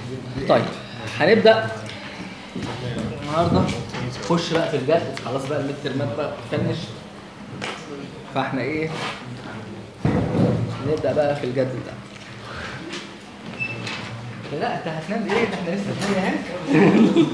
طيب هنبدا النهارده نخش بقى في الجد خلاص بقى الميد ترمات بقى بتفنش فاحنا ايه نبدا بقى في الجد ده لا انت هتنام ايه ده احنا لسه الدنيا اهي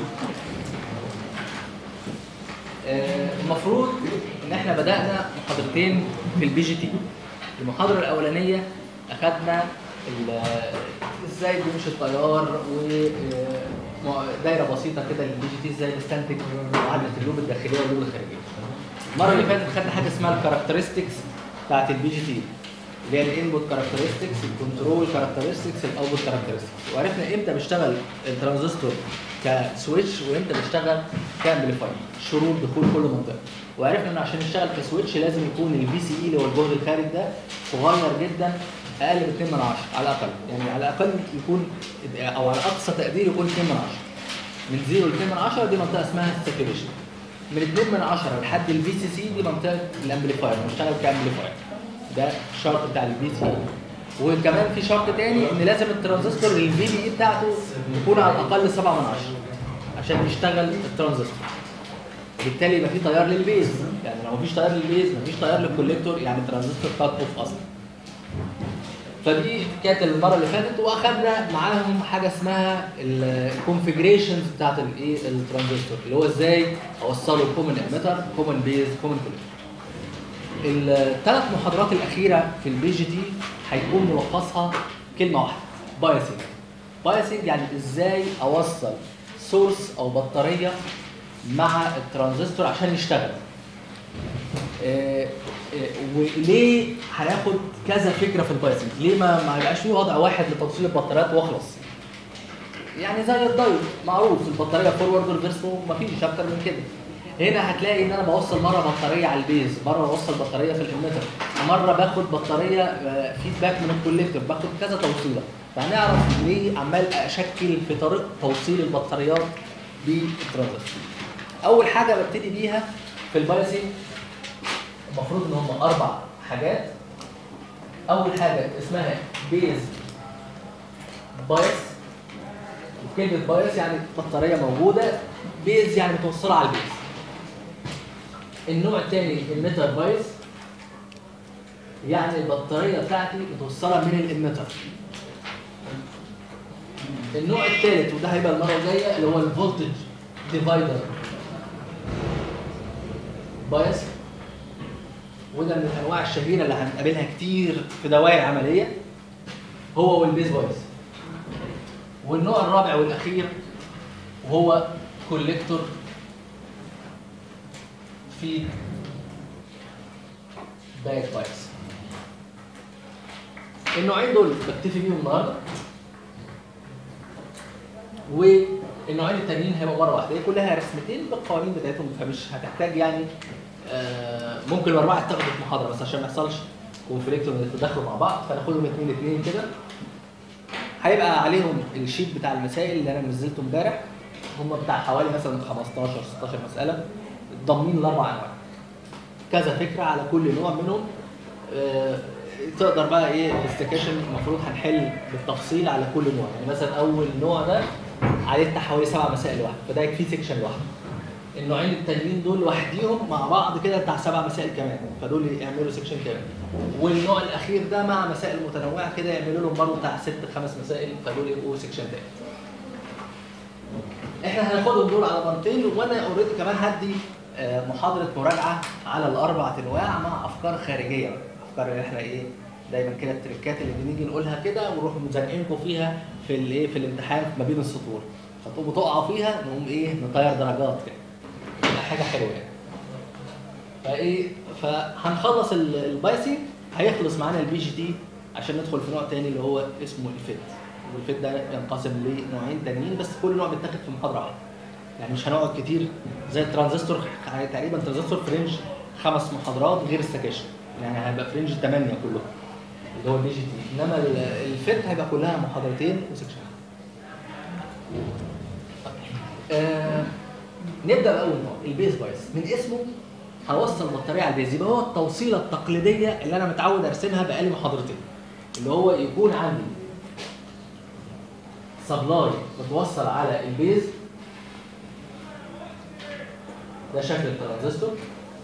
آه، المفروض ان ااحنا بدانا محاضرتين في البي جي تي المحاضره الاولانيه اخذنا ال- ازاي بيمشي التيار ودايره بسيطه كده للبي جي تي ازاي نستنتج معادله اللوب الداخليه واللوب الخارجيه المره اللي فاتت خدنا حاجه اسمها الكاركترستكس بتاعت البي جي تي اللي هي الانبوت كاركترستكس الكنترول كاركترستكس الاوتبوت كاركترستكس وعرفنا امتى بيشتغل الترانزستور كسويتش وامتى بيشتغل كامبليفاير شروط دخول كل منطقه وعرفنا ان عشان يشتغل كسويتش لازم يكون الفي سي اي اللي هو الجهد الخارج ده صغير جدا اقل من 2 من 10 على الاقل يعني على الاقل يكون او على اقصى تقدير يكون 2 من 10 من 0 ل 2 من 10 دي منطقه اسمها ساتوريشن من 2 من 10 لحد الفي سي سي دي منطقه الامبليفاير بنشتغل كامبليفاير ده الشرط بتاع الفي سي وكمان في شرط تاني ان لازم الترانزستور الفي بي اي بتاعته يكون على الاقل 7 من 10 عشان يشتغل الترانزستور بالتالي يبقى في تيار للبيز يعني لو مفيش تيار للبيز مفيش تيار للكوليكتور يعني الترانزستور كات اوف اصلا فدي كانت المره اللي فاتت واخدنا معاهم حاجه اسمها الكونفجريشنز بتاعت الايه الترانزستور اللي هو ازاي اوصله كومن اميتر كومن بيز كومن كوليكتور الثلاث محاضرات الاخيره في البي جي تي هيكون ملخصها كلمه واحده بايسنج بايسنج يعني ازاي اوصل سورس او بطاريه مع الترانزستور عشان يشتغل آه، آه، وليه هناخد كذا فكره في البايسنج ليه ما ما يبقاش فيه وضع واحد لتوصيل البطاريات واخلص يعني زي الدايت معروف البطاريه فورورد وريفرس مفيش اكتر من كده هنا هتلاقي ان انا بوصل مره بطاريه على البيز مره بوصل بطاريه في الاميتر مره باخد بطاريه فيدباك من الكوليكتور باخد كذا توصيله فهنعرف ليه عمال اشكل في طريق توصيل البطاريات بالترانزستور اول حاجه ببتدي بيها في البايسنج المفروض ان هم اربع حاجات اول حاجه اسمها بيز بايس وكلمه بايس يعني بطاريه موجوده بيز يعني متوصله على البيز النوع الثاني الميتر بايس يعني البطاريه بتاعتي متوصله من الاميتر النوع الثالث وده هيبقى المره الجايه اللي هو الفولتج ديفايدر بايس وده من الانواع الشهيره اللي هنقابلها كتير في دوائر عمليه هو والبيز بايس والنوع الرابع والاخير وهو كوليكتور فيد باك بايس النوعين دول بكتفي بيهم النهارده والنوعين التانيين هيبقوا مره واحده هي كلها رسمتين بالقوانين بتاعتهم فمش هتحتاج يعني آه، ممكن الاربعه تاخدوا في محاضره بس عشان ما يحصلش كونفليكت ويتدخلوا مع بعض فناخدهم اثنين اثنين كده هيبقى عليهم الشيت بتاع المسائل اللي انا نزلته امبارح هم بتاع حوالي مثلا 15 16 مساله ضامنين الاربع انواع كذا فكره على كل نوع منهم آه، تقدر بقى ايه الاستيكيشن المفروض هنحل بالتفصيل على كل نوع يعني مثلا اول نوع ده عليه بتاع حوالي سبع مسائل لوحده فده يكفي سيكشن لوحده النوعين التانيين دول لوحديهم مع بعض كده بتاع سبع مسائل كمان فدول يعملوا سيكشن كامل والنوع الاخير ده مع مسائل متنوعه كده يعملوا لهم برضه بتاع ست خمس مسائل فدول يبقوا سيكشن تاني احنا هناخدهم دول على مرتين وانا اوريدي كمان هدي آه، محاضره مراجعه على الاربع انواع مع افكار خارجيه بقى. افكار اللي احنا ايه دايما كده التريكات اللي بنيجي نقولها كده ونروح مزنقينكم فيها في الايه في الامتحان ما بين السطور فتقوموا تقعوا فيها نقوم ايه نطير درجات كده تبقى حاجه حلوه يعني فايه فهنخلص ال- البايسنج هيخلص معانا البي جي تي عشان ندخل في نوع تاني اللي هو اسمه الفيت والفيت ده ينقسم لنوعين تانيين بس كل نوع بيتاخد في محاضره واحده يعني مش هنقعد كتير زي الترانزستور يعني تقريبا ترانزستور فرنج خمس محاضرات غير السكاشن يعني هيبقى فرنج 8 كلهم اللي هو البي جي تي انما ال- الفيت هيبقى كلها محاضرتين وسكشن آه نبدا باول نوع البيز بايس من اسمه هوصل البطاريه على البيز يبقى هو التوصيله التقليديه اللي انا متعود ارسمها بقالي محاضرتين اللي هو يكون عندي سبلاي متوصل على البيز ده شكل الترانزستور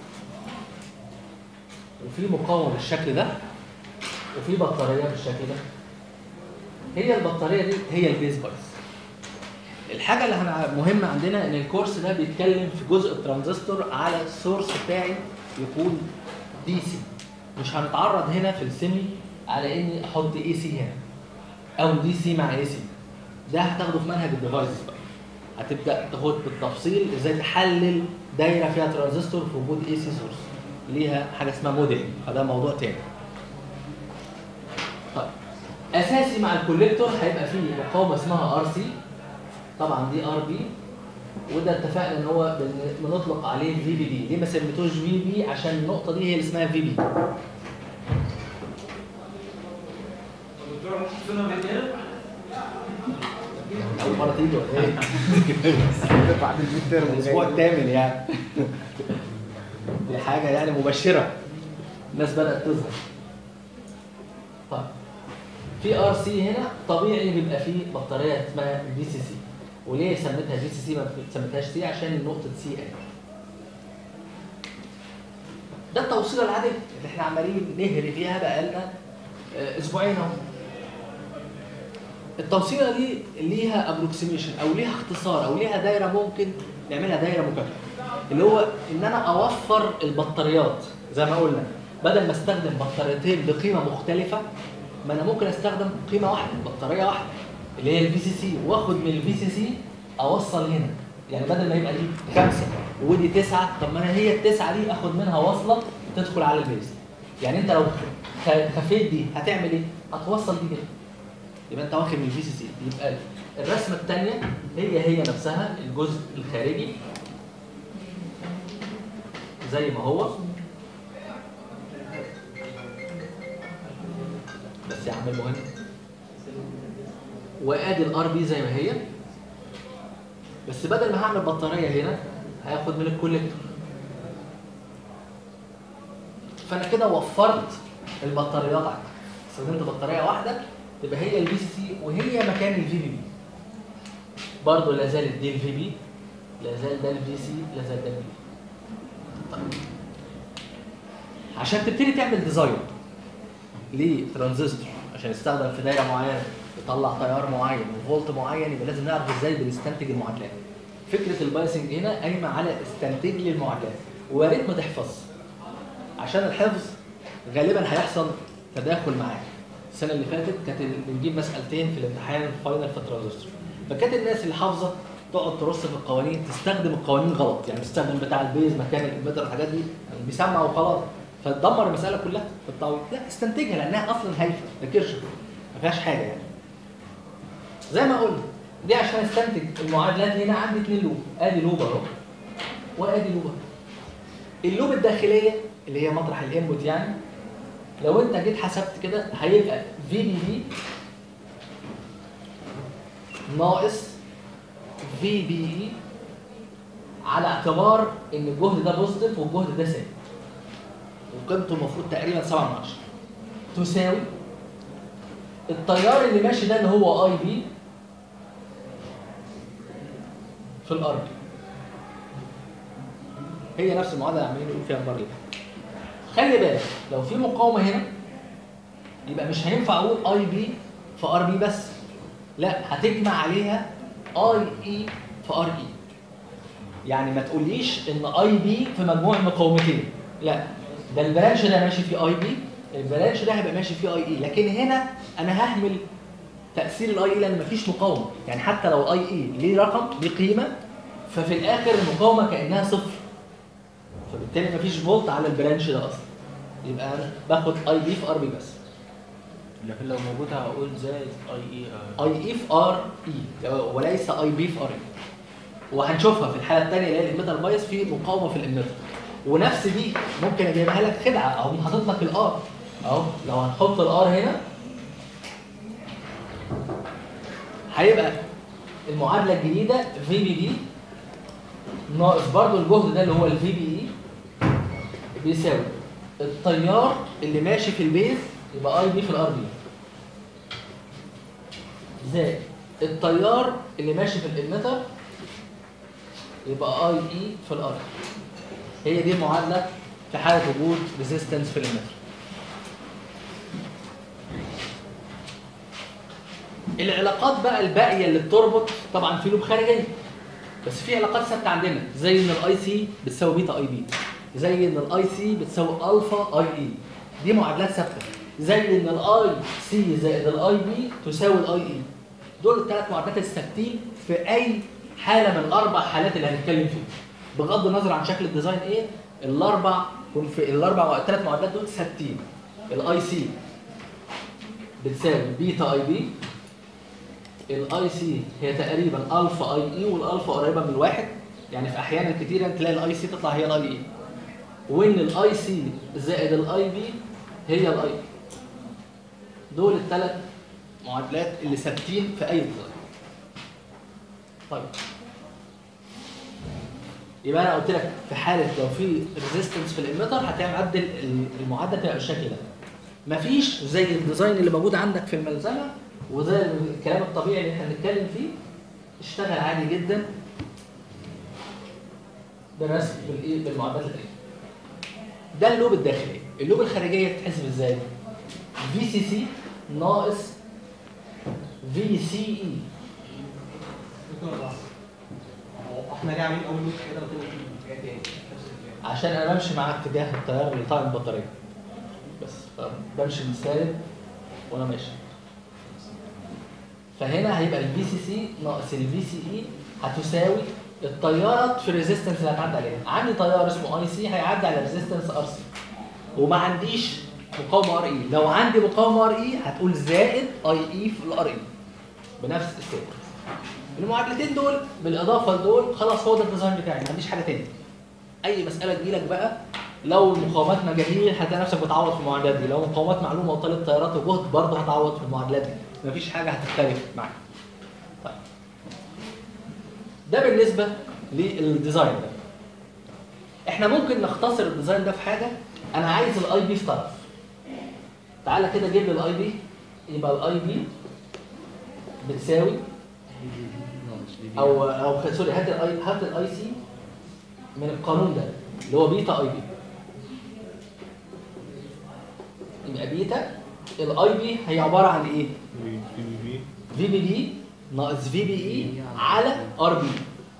وفي مقاومه بالشكل ده وفي بطاريه بالشكل ده هي البطاريه دي هي البيز بايس الحاجه اللي هن- مهمه عندنا ان الكورس ده بيتكلم في جزء الترانزستور على السورس بتاعي يكون دي سي مش هنتعرض هنا في السيمي على اني احط اي سي هنا او دي سي مع اي سي ده هتاخده في منهج الديفايسز بقى هتبدا تاخد بالتفصيل ازاي تحلل دايره فيها ترانزستور في وجود اي سي سورس ليها حاجه اسمها موديل فده موضوع تاني طيب اساسي مع الكوليكتور هيبقى فيه مقاومه اسمها ار سي طبعا دي ار بي وده اتفقنا ان هو بن- بنطلق عليه في بي دي ليه ما سميتوش في بي عشان النقطه دي هي اللي اسمها في بي الدكتور ممكن تسمع من اول مره تيجي ولا ايه؟ بعد الميد تيرم الاسبوع الثامن يعني دي حاجه يعني مبشره الناس بدات تظهر طيب في ار سي هنا طبيعي بيبقى فيه بطاريه اسمها في سي سي وليه سميتها في سي سي ما سميتهاش سي عشان نقطه سي ان ده التوصيله العاديه اللي احنا عمالين نهري فيها بقالنا آه، اسبوعين اهو التوصيله دي ليها ابروكسيميشن او ليها اختصار او ليها دايره ممكن نعملها دايره مكافئه اللي هو ان انا اوفر البطاريات زي ما قلنا بدل ما استخدم بطاريتين بقيمه مختلفه ما انا ممكن استخدم قيمه واحده بطاريه واحده اللي هي الفي سي سي واخد من الفي سي سي اوصل هنا يعني بدل ما يبقى دي خمسه ودي تسعه طب ما انا هي التسعه دي اخد منها وصله تدخل على البيز يعني انت لو خ- خفيت دي هتعمل ايه؟ هتوصل دي كده يبقى انت واخد من الفي سي سي يبقى الرسمه الثانيه هي هي نفسها الجزء الخارجي زي ما هو بس يا عم المهم وادي الار بي زي ما هي بس بدل ما هعمل بطاريه هنا هاخد من الكوليكتور فانا كده وفرت البطاريات عندي استخدمت بطاريه واحده تبقى هي البي سي سي وهي مكان الفي بي بي برضه لا زالت دي الفي بي لا زال ده الفي سي لا زال ده الفي طيب عشان تبتدي تعمل ديزاين لترانزستور عشان يستخدم في دايره معينه يطلع تيار معين وفولت معين يبقى لازم نعرف ازاي بنستنتج المعادلات فكره البايسنج هنا قايمه على استنتج لي المعادلات ويا ريت ما تحفظ عشان الحفظ غالبا هيحصل تداخل معاك السنه اللي فاتت كانت ال- بنجيب مسالتين في الامتحان فاينل في الترانزستور فكانت الناس اللي حافظه تقعد ترص في القوانين تستخدم القوانين غلط يعني تستخدم بتاع البيز مكان الانفرتر الحاجات دي يعني بيسمع وخلاص فتدمر المساله كلها في التعويض لا استنتجها لانها اصلا هايفه ده كرش ما فيهاش حاجه يعني زي ما قلنا دي عشان استنتج المعادلات هنا عندي اتنين لوب ادي لوب اهو وادي لوب اهو اللوب الداخليه اللي هي مطرح الانبوت يعني لو انت جيت حسبت كده هيبقى في بي بي ناقص في بي اي على اعتبار ان الجهد ده بوزيتيف والجهد ده سالب وقيمته المفروض تقريبا 7 من 10 تساوي التيار اللي ماشي ده اللي هو اي بي في الارض هي نفس المعادله اللي عمالين نقول فيها المره اللي فاتت خلي بالك لو في مقاومه هنا يبقى مش هينفع اقول اي بي في ار بي بس لا هتجمع عليها اي اي في ار اي يعني ما تقوليش ان اي بي في مجموع المقاومتين لا ده البرانش ده ماشي فيه اي بي البرانش ده هيبقى ماشي فيه اي اي لكن هنا انا ههمل تاثير الاي اي لان مفيش مقاومه يعني حتى لو اي اي ليه رقم ليه قيمه ففي الاخر المقاومه كانها صفر فبالتالي مفيش فولت على البرانش ده اصلا يبقى انا باخد اي بي في ار بي بس لكن لو موجود هقول زائد اي اي اي اي في ار اي وليس اي بي في ار اي وهنشوفها في الحاله الثانيه اللي هي الاميتر بايس في مقاومه في الاميتر ونفس دي ممكن اجيبها لك خدعه او حاطط لك الار اهو لو هنحط الار هنا هيبقى المعادله الجديده في بي دي ناقص برضو الجهد ده اللي هو الفي بي اي بيساوي التيار اللي ماشي في البيز يبقى اي بي في الار بي زائد التيار اللي ماشي في الاميتر يبقى اي اي في الار هي دي المعادله في حاله وجود ريزيستنس في الاميتر العلاقات بقى الباقيه اللي بتربط طبعا في لوب خارجيه بس في علاقات ثابته عندنا زي ان الاي سي بتساوي بيتا اي بي زي ان الاي سي بتساوي الفا اي اي دي معادلات ثابته زي ان الاي سي زائد الاي بي تساوي الاي اي دول الثلاث معادلات الثابتين في اي حاله من الاربع حالات اللي هنتكلم فيها بغض النظر عن شكل الديزاين ايه الاربع في الاربع الثلاث معادلات دول ثابتين الاي سي بتساوي بيتا اي بي الاي سي هي تقريبا الفا اي اي والالفا قريبه من الواحد يعني في احيانا كتيره تلاقي الاي سي تطلع هي الاي اي وان الاي سي زائد الاي بي هي الاي دول الثلاث معادلات اللي ثابتين في اي ديزاين طيب يبقى انا قلت لك في حاله لو في ريزيستنس في الاميتر هتعدل المعادله تبقى بالشكل ده مفيش زي الديزاين اللي موجود عندك في الملزمه وزي الكلام الطبيعي اللي احنا بنتكلم فيه اشتغل عادي جدا بالرسم بالايه بالمعادلات الخارجيه ده اللوب الداخلي اللوب الخارجيه تتحسب ازاي في سي سي ناقص في سي اي احنا ليه عاملين اول لوك كده وتاني حاجه تاني عشان انا بمشي مع اتجاه التيار اللي طالع من البطاريه بس فبمشي من السالب وانا ماشي فهنا هيبقى الفي سي سي ناقص الفي سي اي هتساوي التيارات في الريزيستنس اللي هتعدي عليها عندي تيار اسمه اي سي هيعدي على ريزيستنس ار سي وما عنديش مقاومه ار اي لو عندي مقاومه ار اي هتقول زائد اي اي في الار اي بنفس السير المعادلتين دول بالاضافه لدول خلاص هو ده الديزاين بتاعي ما عنديش حاجه تاني اي مساله تجيلك بقى لو المقاومات مجاهيل هتلاقي نفسك بتعوض في المعادلات دي لو مقاومات معلومه وطالب تيارات وجهد برضه هتعوض في المعادلات دي مفيش حاجه هتختلف معاك طيب ده بالنسبه للديزاين ده احنا ممكن نختصر الديزاين ده في حاجه انا عايز الاي بي في طرف تعالى كده جيب لي الاي بي يبقى الاي بي بتساوي او او خ- سوري هات الاي هات الاي سي من القانون ده اللي هو بيتا اي بي يبقى بيتا الاي بي هي عباره عن ايه؟ في بي بي ناقص في بي اي على ار بي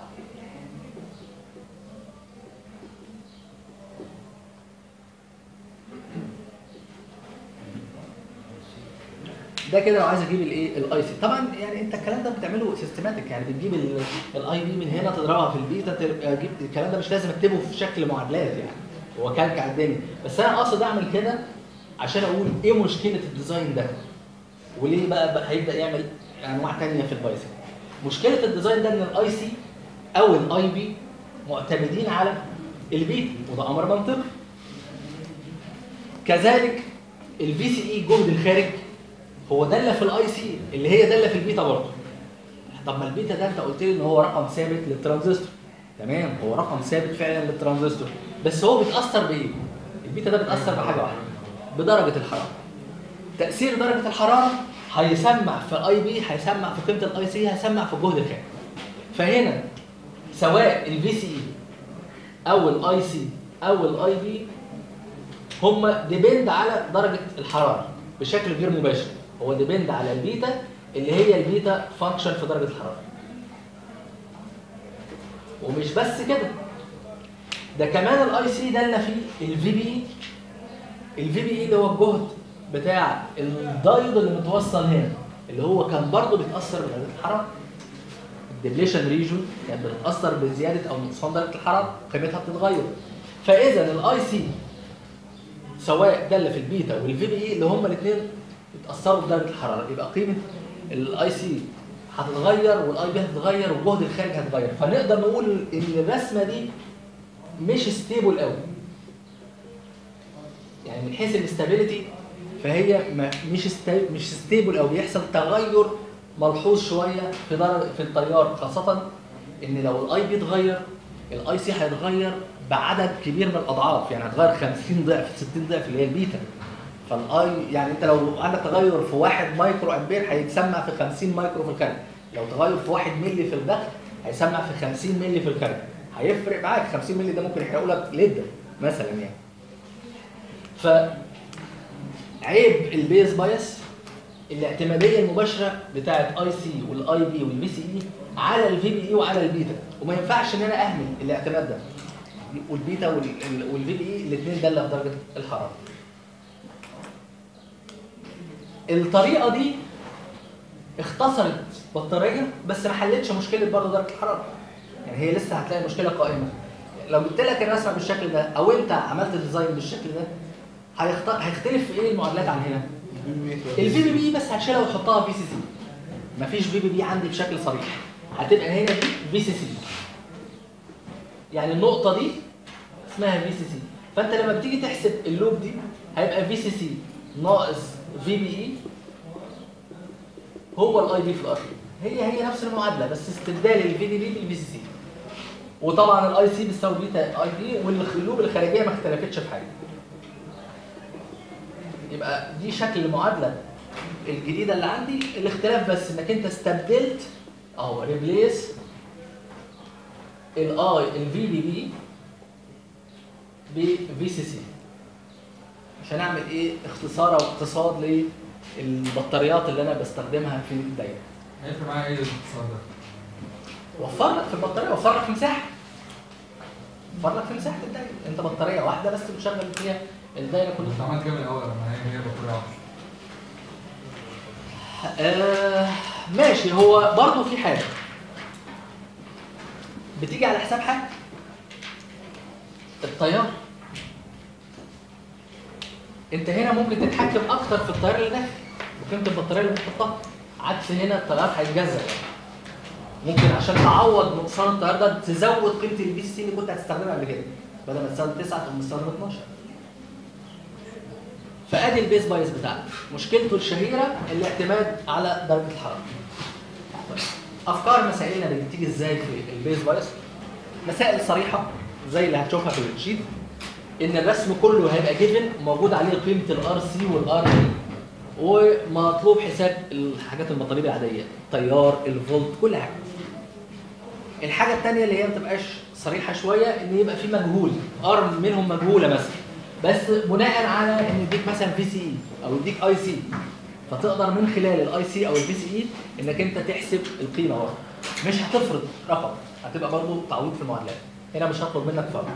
ده كده لو عايز اجيب الايه الاي سي طبعا يعني انت الكلام ده بتعمله سيستماتيك يعني بتجيب الاي بي من هنا تضربها في البيتا تبقى جيب الكلام ده مش لازم اكتبه في شكل معادلات يعني هو كالك على الدنيا بس انا قاصد اعمل كده عشان اقول ايه مشكله الديزاين ده وليه بقى, بقى هيبدا يعمل انواع تانية في البايثون مشكله الديزاين ده ان الاي سي او الاي بي معتمدين على البيتا وده امر منطقي كذلك الفي سي اي جهد الخارج هو داله في الاي سي اللي هي داله في البيتا برضه طب ما البيتا ده انت قلت لي ان هو رقم ثابت للترانزستور تمام هو رقم ثابت فعلا للترانزستور بس هو بيتاثر بايه البيتا ده بيتاثر بحاجه واحده بدرجه الحراره تاثير درجه الحراره هيسمع في الاي بي هيسمع في قيمه الاي سي هيسمع في الجهد الخارجي فهنا سواء الفي سي اي او الاي سي او الاي بي هم ديبند على درجه الحراره بشكل غير مباشر هو ديبند على البيتا اللي هي البيتا فانكشن في درجه الحراره ومش بس كده ده كمان الاي سي دالنا فيه الفي بي الفي بي اي اللي هو الجهد بتاع الدايود اللي متوصل هنا اللي هو كان برضه بيتاثر بدرجه الحراره الدبليشن ريجون كانت بتتاثر بزياده او نقصان درجه الحراره قيمتها بتتغير فاذا الاي سي سواء داله في البيتا والفي بي اي اللي هما الاثنين بيتاثروا بدرجه الحراره يبقى قيمه الاي سي هتتغير والاي بي هتتغير والجهد الخارجي هيتغير فنقدر نقول ان الرسمه دي مش ستيبل قوي يعني من حيث الاستابيليتي فهي ما مش ستا- مش ستيبل او بيحصل تغير ملحوظ شويه في درجه في التيار خاصه ان لو الاي بي اتغير الاي سي هيتغير بعدد كبير من الاضعاف يعني هتغير 50 ضعف 60 ضعف اللي هي البيتا فالاي يعني انت لو عندك تغير في 1 مايكرو امبير هيتسمع في 50 مايكرو في الخارج لو تغير في 1 مللي في الدخل هيسمع في 50 مللي في الخارج هيفرق معاك 50 مللي ده ممكن يحرقوا لك ليد مثلا يعني ف عيب البيز بايس الاعتماديه المباشره بتاعه اي سي والاي بي والبي سي اي على الفي بي اي وعلى البيتا وما ينفعش ان انا اهمل الاعتماد ده والبيتا والفي بي اي الاثنين ده اللي في درجه الحراره الطريقه دي اختصرت بطاريه بس ما حلتش مشكله برضه درجه الحراره يعني هي لسه هتلاقي المشكله قائمه لو جبت لك الرسمه بالشكل ده او انت عملت ديزاين بالشكل ده هيخت... هيختلف في ايه المعادلات عن هنا الفي بي بي بس هتشيلها وتحطها في سي سي مفيش في بي بي عندي بشكل صريح هتبقى هنا دي في سي سي يعني النقطه دي اسمها في سي سي فانت لما بتيجي تحسب اللوب دي هيبقى في سي سي ناقص في بي اي هو الاي بي في الار هي هي نفس المعادله بس استبدال الفي دي بي بالفي سي سي وطبعا الاي سي بتساوي بيتا اي بي واللوب الخارجيه ما اختلفتش في حاجه يبقى دي شكل المعادله الجديده اللي عندي الاختلاف بس انك انت استبدلت اهو ريبليس الاي الفي بي بي بفي سي سي عشان اعمل ايه اختصار او اقتصاد للبطاريات اللي انا بستخدمها في الدايره هيفرق معايا ايه الاتصال ده؟ وفر لك في البطاريه وفر لك في مساحه وفر لك في مساحه الدايره انت بطاريه واحده بس بتشغل فيها الدايره كلها كنت عملت كام الاول لما هي هي بطاريه واحده؟ آه ماشي هو برضه في حاجه بتيجي على حساب حاجه التيار انت هنا ممكن تتحكم اكتر في التيار اللي داخل وقيمه البطاريه اللي بتحطها عكس هنا التيار هيتجزأ ممكن عشان تعوض نقصان التيار ده تزود قيمه البي سي اللي كنت هتستخدمها قبل كده بدل ما تستخدم 9 تقوم تستخدم 12 فادي البيس بايس بتاعنا مشكلته الشهيره الاعتماد على درجه الحراره طيب. افكار مسائلنا اللي بتيجي ازاي في البيس بايس مسائل صريحه زي اللي هتشوفها في الشيت ان الرسم كله هيبقى جيفن موجود عليه قيمه الار سي والار بي ومطلوب حساب الحاجات المطالب العاديه التيار الفولت كل حاجه الحاجه الثانيه اللي هي ما تبقاش صريحه شويه ان يبقى في مجهول ار منهم مجهوله مثلا بس بناء على ان يديك مثلا في سي اي او يديك اي سي فتقدر من خلال الاي سي او الفي سي اي انك انت تحسب القيمه ورا مش هتفرض رقم هتبقى برضه تعويض في المعادلات هنا مش هطلب منك فرض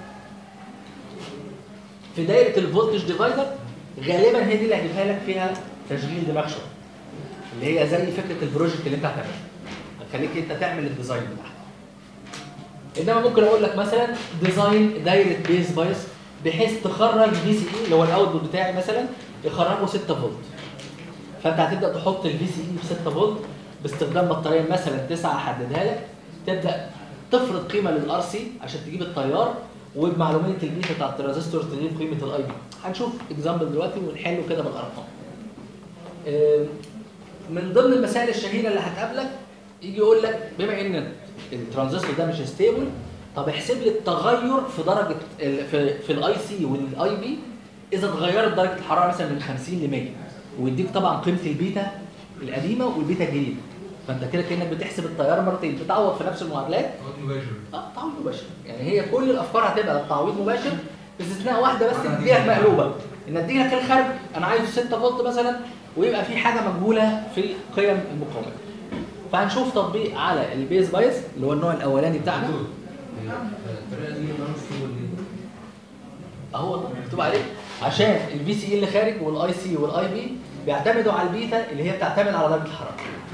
في دايره الفولتج ديفايدر غالبا هي دي اللي هجيبها لك فيها تشغيل دماغ شويه اللي هي زي فكره البروجكت اللي انت هتعمله هتخليك انت تعمل الديزاين بتاعها انما ممكن اقول لك مثلا ديزاين دايره بيز بايس بحيث تخرج في سي اي اللي هو الاوتبوت بتاعي مثلا يخرجه 6 فولت فانت هتبدا تحط الفي سي اي ب 6 فولت باستخدام بطاريه مثلا 9 احددها لك تبدا تفرض قيمه للار سي عشان تجيب التيار وبمعلوميه البيتا بتاع الترانزستور تجيب قيمه الاي بي هنشوف اكزامبل دلوقتي ونحله كده بالارقام آه، من ضمن المسائل الشهيره اللي هتقابلك يجي يقول لك بما ان الترانزستور ده مش ستيبل طب احسب لي التغير في درجه ال- في في الاي سي والاي بي اذا اتغيرت درجه الحراره مثلا من 50 ل 100 ويديك طبعا قيمه البيتا القديمه والبيتا الجديده فانت كده كانك بتحسب التيار مرتين بتعوض في نفس المعادلات تعويض مباشر اه تعويض مباشر يعني هي كل الافكار هتبقى تعويض مباشر باستثناء واحده بس تديها مقلوبه ان ادي لك الخارج انا عايزه 6 فولت مثلا ويبقى في حاجه مجهوله في قيم المقاومه فهنشوف تطبيق على البيز بايس اللي هو النوع الاولاني بتاعنا دكتور، الطريقه دي مالوش سبل ليه؟ اهو مكتوب عليه عشان الفي سي اللي خارج والاي سي والاي بي بيعتمدوا على البيتا اللي هي بتعتمد على درجه الحراره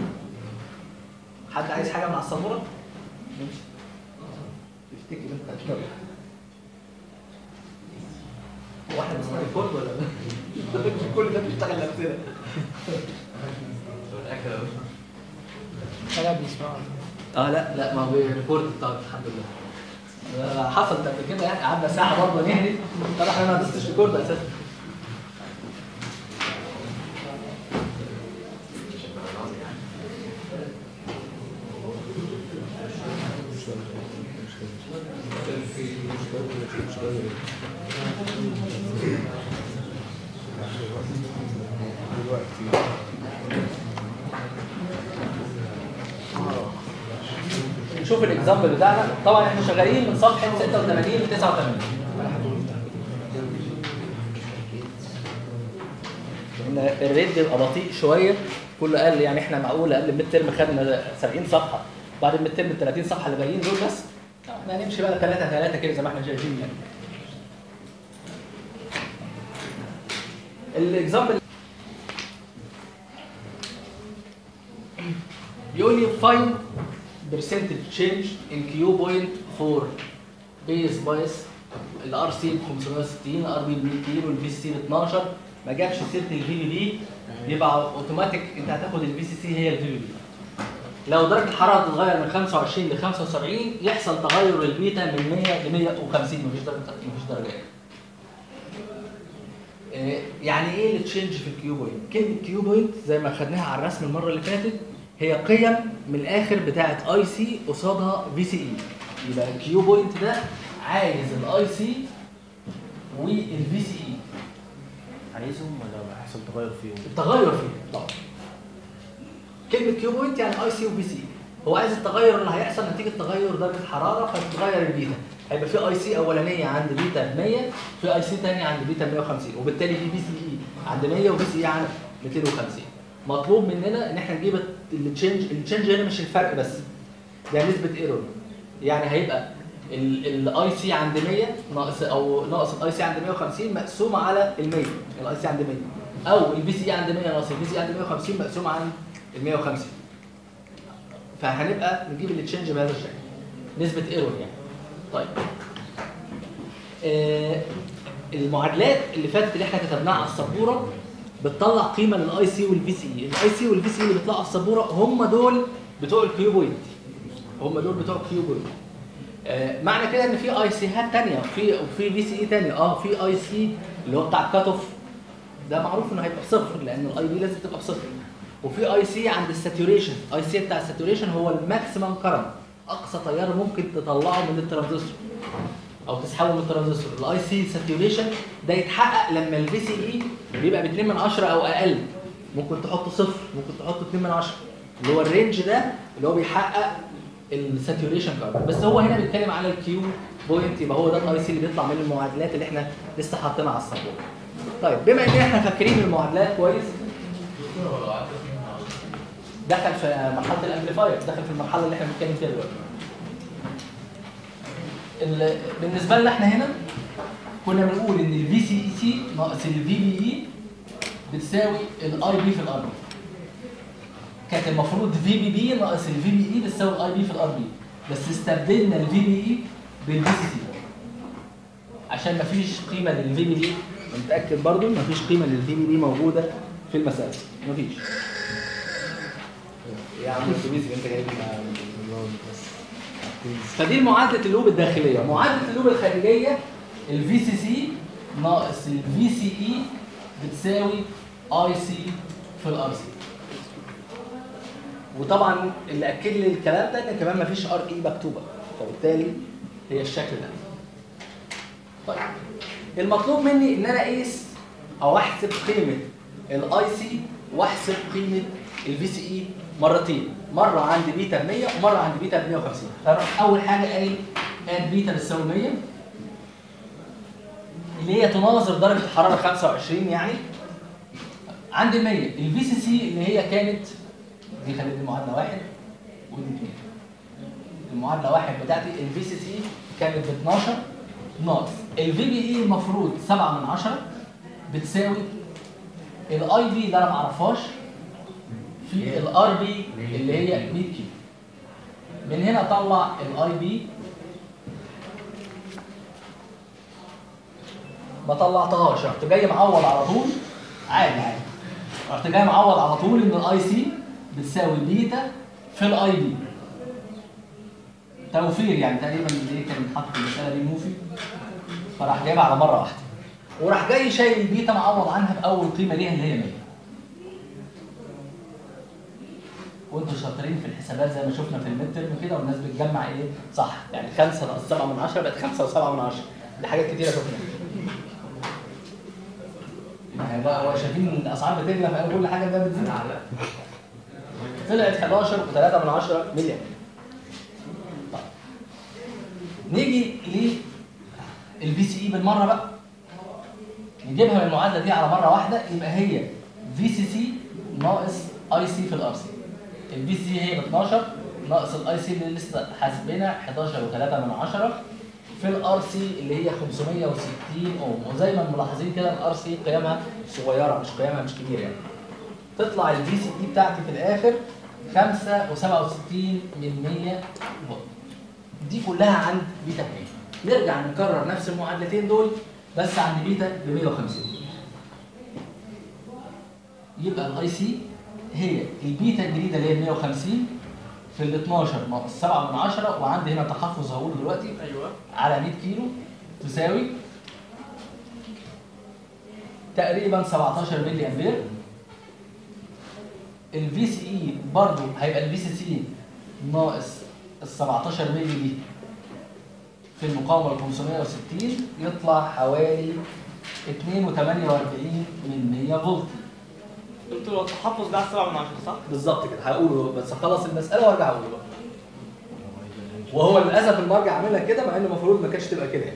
حد عايز حاجه من على السبوره تفتكر انت هو احنا بنسمع الكود ولا لا؟ كل ده بيشتغل نفسنا حاجه بيسمعوا اه لا لا ما هو ريكورد طب الحمد لله آه، حصلت قبل كده يعني قعدنا ساعه برضه نهري طبعا احنا ما دوستش ريكورد اساسا دلوقتي نشوف الاكزامبل بتاعنا طبعا احنا شغالين من صفحه 86 ل 89 ان الريت بيبقى بطيء شويه كله قال يعني احنا معقول قبل الميد ترم خدنا 70 صفحه بعد الميد ترم ال 30 صفحه اللي باقيين دول بس احنا هنمشي بقى ثلاثه ثلاثه كده زي ما احنا شايفين يعني الاكزامبل بيقول لي find percentage change in Q point for base bias الار سي ب 560 الار بي ب 200 والبي سي ب 12 ما جابش سيره الفي بي بي يبقى اوتوماتيك انت هتاخد البي سي سي هي الفي بي بي لو درجه الحراره تتغير من 25 ل 75 يحصل تغير البيتا من 100 ل 150 مفيش درجه مفيش درجات آه، يعني ايه التشينج في الكيو بوينت؟ كلمه كيو بوينت زي ما خدناها على الرسم المره اللي فاتت هي قيم من الاخر بتاعت اي سي قصادها في سي اي يبقى الكيو بوينت ده عايز الاي سي والفي سي اي عايزهم ولا هيحصل تغير فيهم؟ التغير فيه طبعا كلمه كيو بوينت يعني اي سي وبي سي هو عايز التغير اللي هيحصل نتيجه تغير درجه الحراره فتتغير البيتا هيبقى في اي سي اولانيه عند بيتا 100 في اي سي ثانيه عند بيتا 150 وبالتالي في بي سي اي عند 100 وبي سي اي عند 250 مطلوب مننا ان احنا نجيب التشينج التشينج هنا مش الفرق بس ده نسبه ايرور يعني هيبقى الاي سي عند 100 ناقص او ناقص الاي سي عند 150 مقسوم على ال 100 الاي سي عند 100 او البي سي عند 100 ناقص البي سي عند 150 مقسوم عن ال 150 فهنبقى نجيب التشينج بهذا الشكل نسبه ايرور يعني طيب آه المعادلات اللي فاتت اللي احنا كتبناها على السبوره بتطلع قيمه للاي سي والفي سي الاي سي والفي سي اللي بيطلعوا على السبوره هم دول بتوع الكيو بوينت هم دول بتوع الكيو بوينت آه معنى كده ان في اي سي هات ثانيه وفي وفي في سي اي ثانيه اه في اي سي اللي هو بتاع الكات اوف ده معروف انه هيبقى بصفر لان الاي بي لازم تبقى بصفر وفي اي سي عند الساتوريشن اي سي بتاع الساتوريشن هو الماكسيمم كرنت اقصى تيار ممكن تطلعه من الترانزستور او تسحبه من الترانزستور الاي سي ساتوريشن ده يتحقق لما الفي سي اي بيبقى ب 2 من 10 او اقل ممكن تحط صفر ممكن تحط 2 من 10 اللي هو الرينج ده اللي هو بيحقق الساتوريشن كارب بس هو هنا بيتكلم على الكيو بوينت يبقى هو ده الاي سي اللي بيطلع من المعادلات اللي احنا لسه حاطينها على السبوره طيب بما ان احنا فاكرين المعادلات كويس دخل في مرحله الامبليفاير دخل في المرحله اللي احنا بنتكلم فيها دلوقتي ال- بالنسبه لنا احنا هنا كنا بنقول ان الفي سي اي سي ناقص الفي بي اي بتساوي الاي بي في الار بي كانت المفروض في بي بي ناقص الفي بي اي بتساوي الاي بي في الار بي بس استبدلنا الفي بي اي بالفي سي سي عشان مفيش قيمه للفي بي اي متاكد برضو مفيش قيمه للفي بي اي موجوده في المساله مفيش يا عم الاتوبيس انت جايب فدي معادله اللوب الداخليه معادله اللوب الخارجيه الفي سي سي ناقص الفي سي اي بتساوي اي سي في الار سي وطبعا اللي اكد لي الكلام ده ان كمان مفيش ار اي مكتوبه فبالتالي هي الشكل ده طيب المطلوب مني ان انا اقيس او احسب قيمه الاي سي واحسب قيمه الفي سي اي مرتين مره عند بيتا 100 ومره عند بيتا 150 فاروح اول حاجه قايل اد بيتا بتساوي 100 اللي هي تناظر درجه الحراره 25 يعني عند 100 الفي سي سي اللي هي كانت دي خليت المعادله واحد ودي اثنين المعادله واحد بتاعتي الفي سي سي كانت ب 12 ناقص الفي بي اي المفروض 7 من 10 بتساوي الاي بي اللي انا ما اعرفهاش في الار بي اللي هي 100 كيلو من هنا اطلع الاي بي ما طلعتهاش رحت جاي معوض على طول عادي عادي رحت جاي معوض على طول ان الاي سي بتساوي بيتا في الاي بي توفير يعني تقريبا دي كان حاطط المساله دي موفي فراح جايبها على مره واحده وراح جاي شايل البيتا معوض عنها باول قيمه ليها اللي هي 100 وانتوا شاطرين في الحسابات زي ما شفنا في الميد ترم كده والناس بتجمع ايه صح يعني 5 ناقص 7 من 10 بقت 5 و7 من 10 دي حاجات كتيره شفناها يعني بقى هو شايفين ان الاسعار بتغلى فقالوا كل حاجه ده بتزيد طلعت 11 و3 من 10 مليون نيجي للفي سي اي بالمره بقى نجيبها من المعادله دي على مره واحده يبقى هي في سي سي ناقص اي سي في الار سي الفي سي هي ب 12 ناقص الاي سي اللي لسه حاسبينها 11 و3 من 10 في الار سي اللي هي 560 اوم وزي ما ملاحظين كده الار سي قيمها صغيره مش قيمها مش كبيره يعني تطلع الفي سي اي بتاعتي في الاخر 5 و67 من 100 فولت دي كلها عند بيتا 2 نرجع نكرر نفس المعادلتين دول بس عند بيتا ب 150 يبقى الاي سي هي البيتا الجديده اللي هي 150 في ال 12 ناقص 7 من 10 وعندي هنا تحفظ هقوله دلوقتي ايوه على 100 كيلو تساوي تقريبا 17 ملي امبير الفي سي اي برضه هيبقى الفي سي سي ناقص ال 17 ملي دي في المقاومه ال 560 يطلع حوالي 2.48 من 100 فولت قلت له التحفظ ده على 7 من 10 صح؟ بالظبط كده هقوله بس اخلص المساله وارجع اقوله بقى وهو للاسف المرجع عاملها كده مع ان المفروض ما كانتش تبقى كده يعني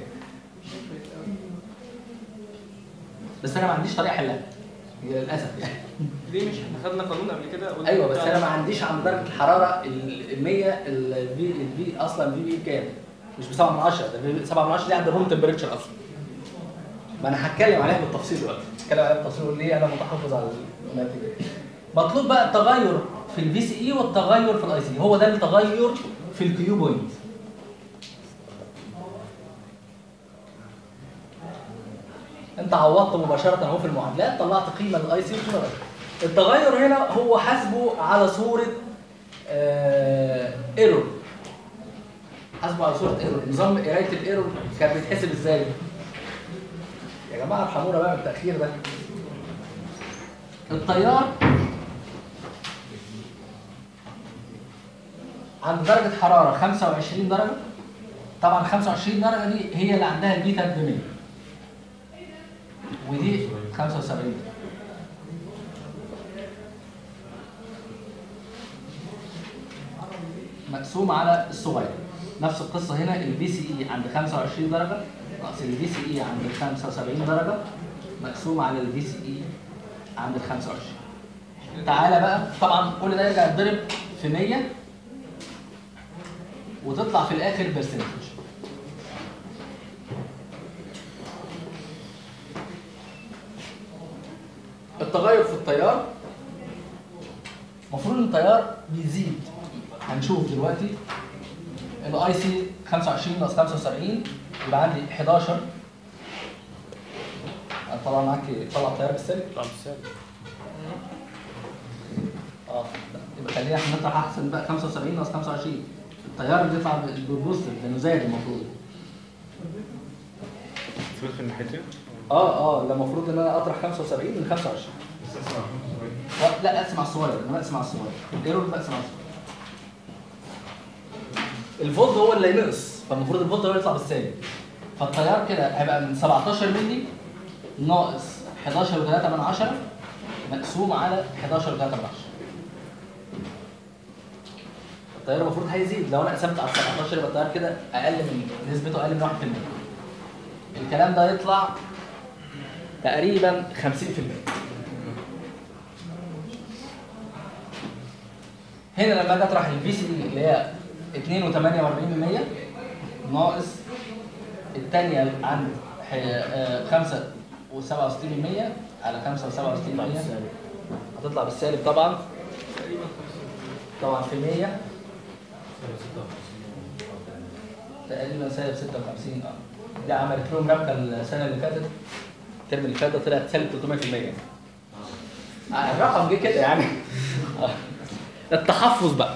بس انا ما عنديش طريقه احلها هي للاسف يعني ليه مش احنا خدنا قانون قبل كده قلنا ايوه بس بتاع- انا ما عنديش عند درجه الحراره ال 100 الفي الفي اصلا في بي بكام؟ مش ب 7 من 10 ده 7 من 10 دي عند الروم تمبريتشر اصلا ما انا هتكلم عليها بالتفصيل دلوقتي هتكلم عليها بالتفصيل ليه انا متحفظ على النتيجه دي. مطلوب بقى التغير في الفي سي اي والتغير في الاي سي هو ده التغير في الكيو بوينت انت عوضت مباشره اهو في المعادلات طلعت قيمه للاي سي وقيمه للاي التغير هنا هو حاسبه على صوره ايرور حاسبه على صوره ايرور نظام قرايه الايرور كان بيتحسب ازاي يا جماعه ارحمونا بقى من التاخير ده التيار عند درجه حراره 25 درجه طبعا 25 درجه دي هي اللي عندها البيتا ب 100 ودي 75 مقسوم على الصغير نفس القصه هنا البي سي اي عند 25 درجه ناقص البي سي اي عند 75 درجه مقسوم على البي سي اي عند ال 25 تعالى بقى طبعا كل ده يرجع يتضرب في 100 وتطلع في الاخر برسنتج التغير في التيار المفروض ان التيار بيزيد هنشوف دلوقتي الاي سي 25 ناقص 75 يبقى عندي 11 طلع معاك طلع التيار بالسالب طب سالب اه يبقى خلينا احنا نطرح احسن بقى 75 ناقص 25 التيار اللي بيطلع بالبوزيتيف لانه زاد المفروض تفوت في الناحيتين اه اه ده المفروض ان انا اطرح 75 من 25 لا لا اقسم على الصغير انا بقسم على الصغير الايرور بقسم على الصغير الفولت هو اللي نقص فالمفروض الفولت هو اللي يطلع بالسالب فالتيار كده هيبقى من 17 مللي ناقص 11 و3 من 10 مقسوم على 11 و3 من 10 التيار المفروض هيزيد لو انا قسمت على 17 يبقى التيار كده اقل من نسبته اقل من 1% الكلام ده يطلع تقريبا 50% هنا لما اجي اطرح الفي سي اللي هي 2.48% ناقص الثانيه عند 5 و67% على 5 و67% هتطلع بالسالب طبعا طبعا في 100 تقريبا سالب 56 اه دي عملت لهم ربكه السنه اللي فاتت الترم اللي فات ده طلعت سالب 300% آه، الرقم جه كده يعني آه. التحفظ بقى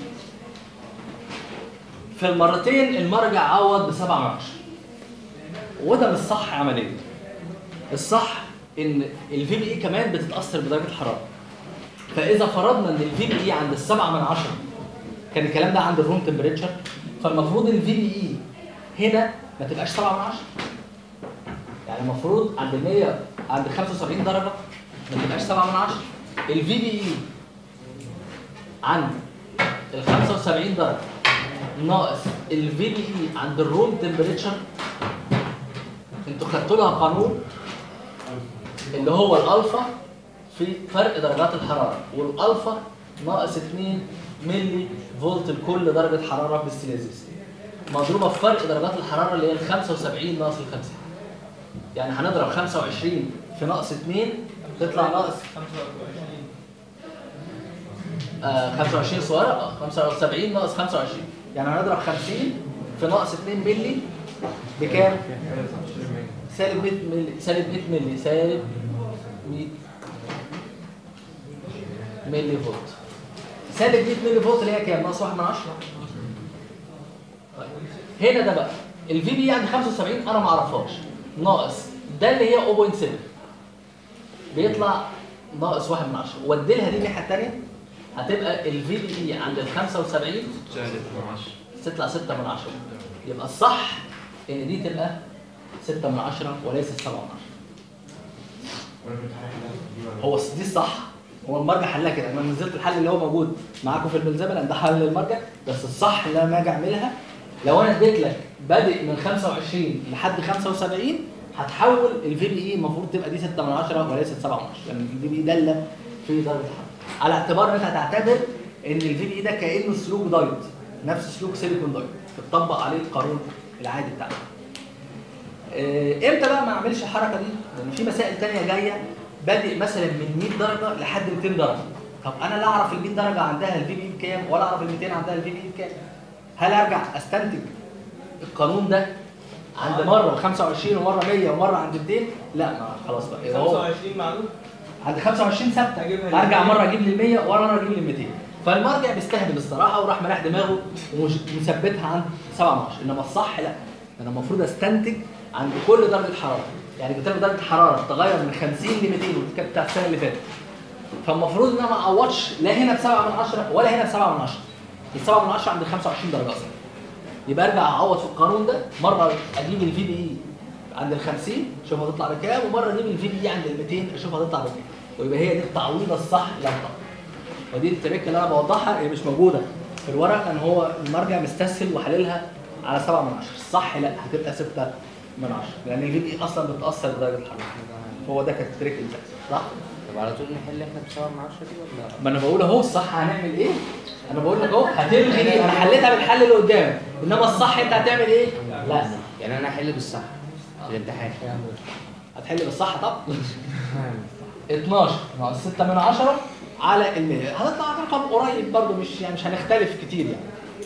في المرتين المرجع عوض ب 7 من 10 وده مش صح عمليا الصح ان الفي بي اي كمان بتتاثر بدرجه الحراره فاذا فرضنا ان الفي بي اي عند السبعة من عشرة كان الكلام ده عند الروم تمبريتشر فالمفروض الفي بي اي هنا ما تبقاش 7 من 10 يعني المفروض عند ال 100 عند 75 درجه ما تبقاش 7 من 10 الفي بي اي عند ال 75 درجه ناقص الفي بي اي عند الروم تمبريتشر انتوا خدتوا لها قانون اللي هو الالفا في فرق درجات الحراره والالفا ناقص 2 ملي فولت لكل درجه حراره بالسيليزيوس مضروبه في فرق درجات الحراره اللي هي ال 75 ناقص ال 50 يعني هنضرب 25 في ناقص 2 تطلع ناقص 25 آه 25 صغيره اه 75 ناقص 25 يعني هنضرب 50 في ناقص 2 ملي بكام؟ سالب 100 ملي سالب 100 ملي سالب 100 ملي فولت سالب 100 ملي فولت اللي هي كام؟ ناقص 1 من 10 طيب. هنا ده بقى الفي بي عند 75 انا ما اعرفهاش ناقص ده اللي هي 0.7 بيطلع ناقص 1 من 10 وديلها دي الناحيه الثانيه هتبقى الفي بي عند ال 75 تطلع 6 من 10 يبقى الصح ان دي تبقى 6 من 10 وليست 7 من 10 هو دي الصح هو المرجع حلها كده انا نزلت الحل اللي هو موجود معاكم في الملزمه لان ده حل المرجع بس الصح اللي انا اجي اعملها لو انا اديت لك بادئ من 25 لحد 75 هتحول الفي بي اي المفروض تبقى دي 6 من 10 وليست 7 من 10 لان الفي بي اي داله في درجه الحراره على اعتبار ان انت هتعتبر ان الفي بي اي ده كانه سلوك دايت نفس سلوك سيليكون دايت بتطبق عليه القانون العادي بتاعنا آه، امتى بقى ما اعملش الحركه دي؟ لان في مسائل تانية جايه بادئ مثلا من 100 درجه لحد 200 درجه طب انا لا اعرف ال 100 درجه عندها الفي بي بكام ولا اعرف ال 200 عندها الفي بي بكام هل ارجع استنتج القانون ده عند مره 25 ومره 100 ومره عند 200 لا ما خلاص بقى يبقى هو 25 معلوم عند 25 ثابته هجيبها ارجع لل مره اجيب لل 100 ومره اجيب لل 200 فالمرجع بيستهبل الصراحه وراح مريح دماغه ومثبتها عند 7 من 10 انما الصح لا انا المفروض استنتج عند كل درجه حراره يعني جبت لك درجه حراره تغير من 50 ل 200 ودي كانت بتاعت السنه اللي فاتت فالمفروض ان انا ما اعوضش لا هنا ب 7 من 10 ولا هنا ب 7 من 10 ال 7 من 10 عند 25 درجه اصلا يبقى ارجع اعوض في القانون ده مره اجيب الفي بي اي عند ال 50 اشوف هتطلع بكام ومره اجيب الفي بي اي عند ال 200 اشوف هتطلع بكام ويبقى هي دي التعويضه الصح للطاقه ودي التريك اللي انا بوضحها هي مش موجوده في الورق ان هو المرجع مستسهل وحللها على 7 من 10 الصح لا هتبقى 6 من 10 لان الفي بي اي اصلا بتاثر بدرجه الحراره هو ده كان التريك اللي بتاعتي صح؟ طب على طول نحل احنا بسبعة من عشرة دي ولا ما انا بقول اهو الصح هنعمل ايه؟ انا بقول لك اهو هتلغي دي انا حليتها بالحل اللي قدامك انما الصح انت هتعمل ايه؟ لا يعني انا احل بالصح في الامتحان هتحل بالصح طب 12 ناقص 6 من 10 على ال 100 هتطلع رقم قريب برضه مش يعني مش هنختلف كتير يعني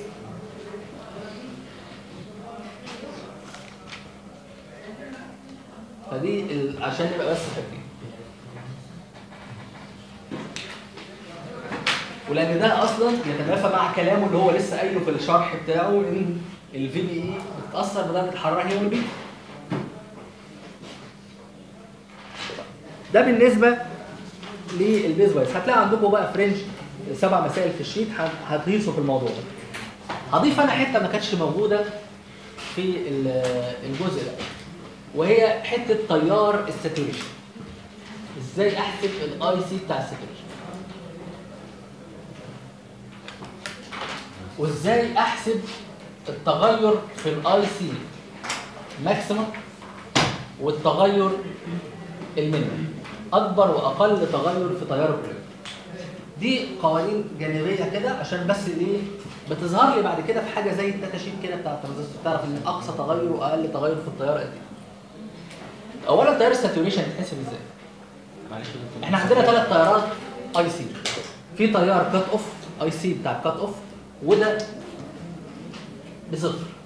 فدي ال- عشان نبقى بس فاكرين ولان ده اصلا يتنافى مع كلامه اللي هو لسه قايله في الشرح بتاعه ان الفي بي اي بتاثر بدرجه الحراره هي والبي ده بالنسبه للبيز وايز هتلاقي عندكم بقى فرنش سبع مسائل في الشيت هت- هتغيصوا في الموضوع ده هضيف انا حته ما كانتش موجوده في ال- الجزء ده وهي حته تيار الساتوريشن ازاي احسب الاي سي بتاع الساتوريشن وازاي احسب التغير في الاي سي ماكسيمم والتغير المينيمم اكبر واقل تغير في تيار الكليه دي قوانين جانبيه كده عشان بس ايه بتظهر لي بعد كده في حاجه زي الداتا شيت كده بتاع الترانزستور تعرف ان اقصى تغير واقل تغير في التيار قد ايه اولا تيار الساتوريشن يتحسب ازاي معلش يا دكتور. احنا عندنا ثلاث تيارات اي سي في تيار كات اوف اي سي بتاع كات اوف وده بصفر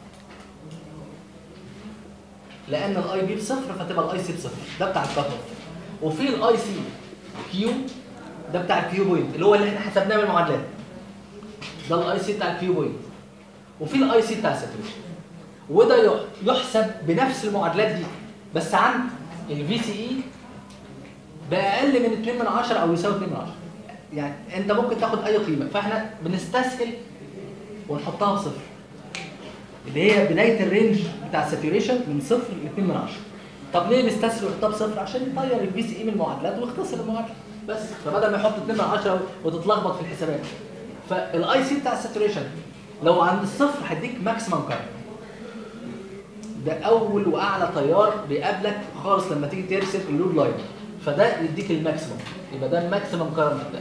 لان الاي بي بصفر فتبقى الاي سي بصفر ده بتاع الكات اوف وفي الاي سي كيو ده بتاع الكيو بوينت اللي هو اللي احنا حسبناه بالمعادلات ده الاي سي بتاع الكيو بوينت وفي الاي سي بتاع الساتوريشن وده يح- يحسب بنفس المعادلات دي بس عند الفي سي اي باقل من 2 من 10 او يساوي 2 من 10 يعني انت ممكن تاخد اي قيمه فاحنا بنستسهل ونحطها بصفر اللي هي بدايه الرينج بتاع الساتوريشن من صفر ل 2 من 10 طب ليه نستسهل ونحطها بصفر عشان يطير البي سي اي من المعادلات ويختصر المعادله بس فبدل ما يحط 2 من 10 وتتلخبط في الحسابات فالاي سي بتاع الساتوريشن لو عند الصفر هيديك ماكسيمم كارنت ده اول واعلى تيار بيقابلك خالص لما تيجي ترسم اللود لاين فده يديك الماكسيمم يبقى ده الماكسيمم كارنت ده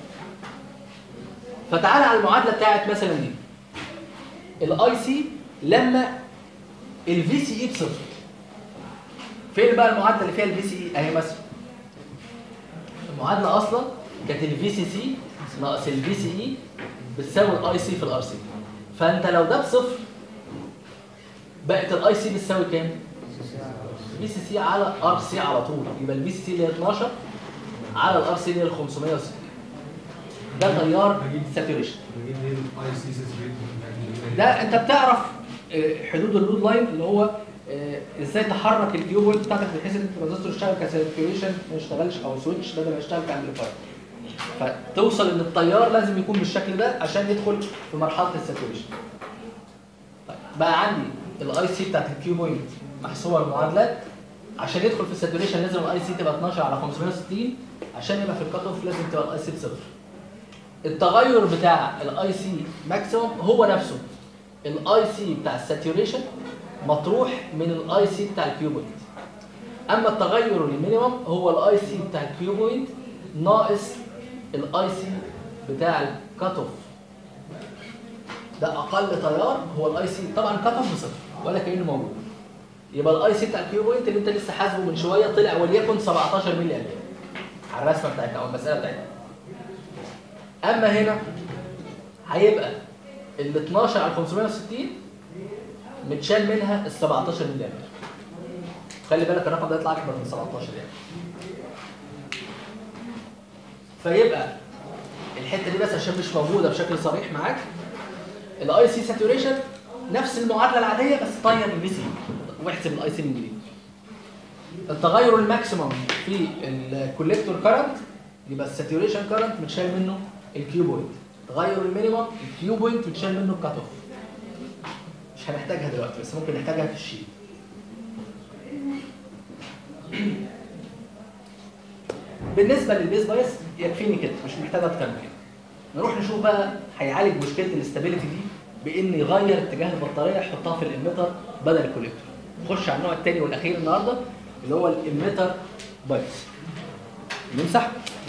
فتعالى على المعادله بتاعت مثلا دي الاي سي لما الفي سي اي بصفر فين بقى المعادله اللي فيها الفي سي اي اهي مثلا المعادله اصلا كانت الفي سي سي ناقص الفي سي اي بتساوي الاي سي في الار سي فانت لو ده بصفر بقت الاي سي بتساوي كام؟ في سي سي على ار سي على طول يبقى الفي سي سي اللي هي 12 على الار سي اللي هي 560 ده تيار ساتوريشن بجيب ايه الاي سي ساتوريت ده انت بتعرف آه، حدود اللود لاين اللي هو آه، ازاي تحرك الكيو بوينت بتاعتك بحيث ان الترانزستور يشتغل كساتوريشن ما يشتغلش او سويتش بدل ما يشتغل كامبليفاير فتوصل ان التيار لازم يكون بالشكل ده عشان يدخل في مرحله الساتوريشن طيب بقى عندي الاي سي بتاعت الكيو بوينت محسوبه المعادلات عشان يدخل في الساتوريشن لازم الاي سي تبقى 12 على 560 عشان يبقى في الكات اوف لازم تبقى الاي سي بصفر التغير بتاع الاي سي ماكسيموم هو نفسه الاي سي بتاع الساتوريشن مطروح من الاي سي بتاع الكيو بوينت اما التغير المينيمم هو الاي سي بتاع الكيو بوينت ناقص الاي سي بتاع الكات اوف ده اقل تيار هو الاي سي طبعا كات اوف بصفر ولا كانه موجود يبقى الاي سي بتاع الكيو بوينت اللي انت لسه حاسبه من شويه طلع وليكن 17 ملي امبير على الرسمه بتاعتنا او المساله بتاعتنا اما هنا هيبقى ال 12 على 560 متشال منها ال 17 ملي امبير خلي بالك الرقم ده يطلع اكبر من 17 يعني فيبقى الحته دي بس عشان مش موجوده بشكل صريح معاك الاي سي ساتوريشن نفس المعادله العاديه بس طير البي سي واحسب الاي سي من جديد التغير الماكسيمم في الكوليكتور كارنت يبقى الساتوريشن كارنت متشال منه الكيو بوينت تغير المينيمم الكيو بوينت متشال منه الكات اوف مش هنحتاجها دلوقتي بس ممكن نحتاجها في الشيت بالنسبه للبيز بايس يكفيني كده مش محتاج اكتر من كده نروح نشوف بقى هيعالج مشكله الاستابيليتي دي بان يغير اتجاه البطاريه يحطها في الاميتر بدل الكوليكتور نخش على النوع الثاني والاخير النهارده اللي هو الاميتر بايس نمسح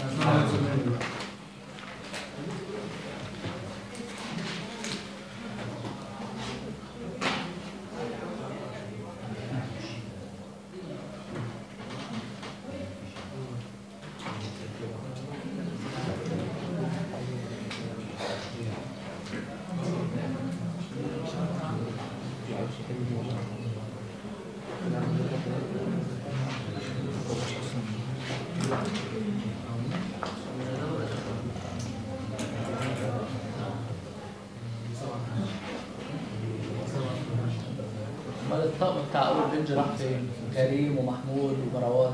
امال الطقم بتاع اول بنج راح فين؟ كريم ومحمود ومروان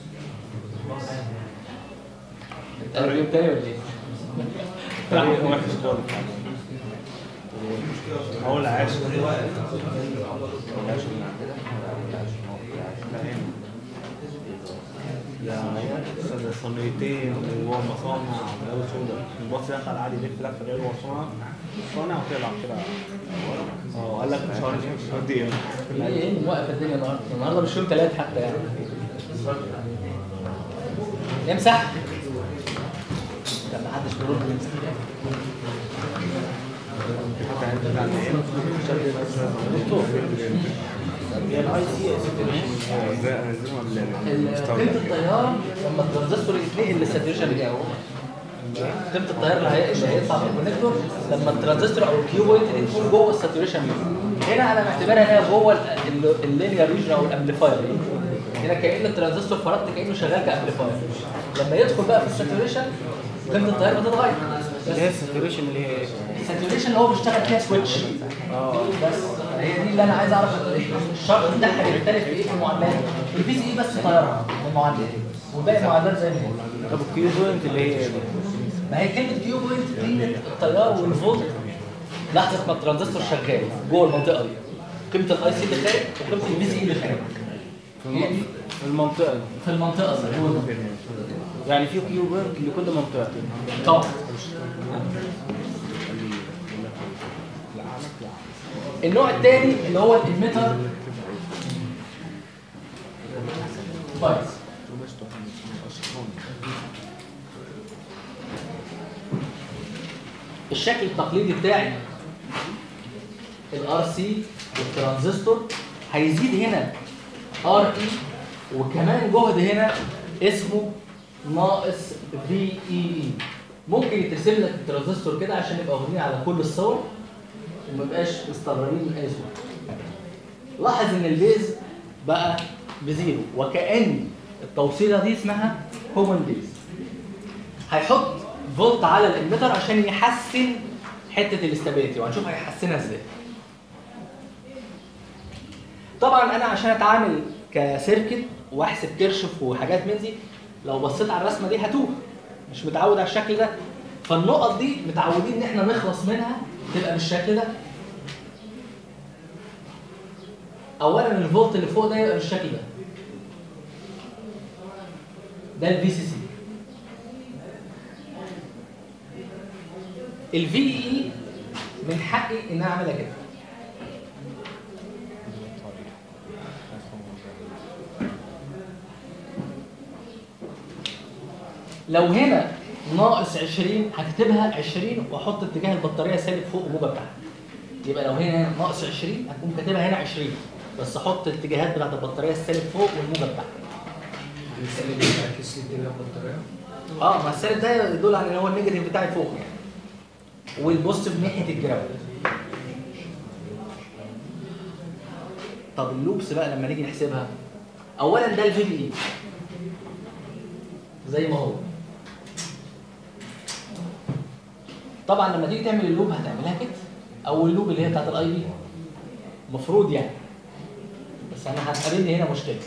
انت اليوم تاني ولا ايه؟ طريق وحش خالص هو اللي عاش ده صينيتين ومصانع وجو سودا الباص دخل عادي يلف لفه غير مصانع صانع وطلع كده اه قال لك مش عارف دي ايه ايه ايه موقف الدنيا النهارده النهارده مش يوم ثلاث حتى يعني نمسح طب ما حدش بيرد نمسح دكتور ال- قيمه التيار لما الترانزستور يتنقل للساتوريشن بتاعه قيمه التيار اللي هي- اللي هيطلع من الكونكتور لما الترانزستور او الكيو بوينت دي تكون جوه الساتوريشن هنا انا معتبرها انها جوه اللينير ريجن او الامبليفاير هنا كان الترانزستور فرضت كانه شغال كامبليفاير لما يدخل بقى في الساتوريشن قيمه التيار بتتغير اللي هي الساتوريشن اللي هي ايه؟ الساتوريشن اللي هو بيشتغل فيها سويتش اه بس هي دي اللي انا عايز اعرف الشرط بتاعها بيختلف في ايه في المعادلات البي سي اي بس طيارها المعادلات والباقي المعادلات زي ما هي طب الكيو بوينت اللي هي ايه؟ ما هي كلمه كيو بوينت قيمه التيار والفولت لحظه ما الترانزستور شغال جوه المنطقه دي قيمه الاي سي اللي خارج وقيمه البي سي اي اللي خارج هي دي في المنطقة دي في المنطقه دي جوه المنطقه يعني في كيو بوينت لكل منطقة طبعا النوع الثاني اللي هو الاميتر بايس الشكل التقليدي بتاعي الار سي والترانزستور هيزيد هنا ار اي وكمان جهد هنا اسمه ناقص في اي اي ممكن يترسم لك الترانزستور كده عشان نبقى واخدين على كل الصور وما يبقاش مستغربين من اي صوره لاحظ ان البيز بقى بزيرو وكأن التوصيله دي اسمها كومن بيز هيحط فولت على الاميتر عشان يحسن حته الاستابيليتي وهنشوف هيحسنها ازاي طبعا انا عشان اتعامل كسيركت واحسب كيرشوف وحاجات من دي لو بصيت على الرسمه دي هتوه مش متعود على الشكل ده فالنقط دي متعودين ان احنا نخلص منها تبقى بالشكل ده اولا الفولت اللي فوق ده يبقى بالشكل ده ده الفي سي سي الفي اي من حقي ان انا اعملها كده لو هنا ناقص 20 هكتبها 20 واحط اتجاه البطاريه سالب فوق وموجب تحت يبقى لو هنا ناقص 20 هكون كاتبها هنا 20 بس احط الاتجاهات بتاعت البطاريه السالب فوق والموجب تحت السالب بيعكس الدنيا بالطريقه اه ما السالب ده يدل على ان هو النيجاتيف بتاعي فوق يعني والبوزيتيف ناحيه الجراوند طب اللوبس بقى لما نيجي نحسبها اولا ده الفي اي زي ما هو طبعا لما تيجي تعمل اللوب هتعملها كده او اللوب اللي هي بتاعت الاي بي المفروض يعني بس انا هتقابلني هنا مشكله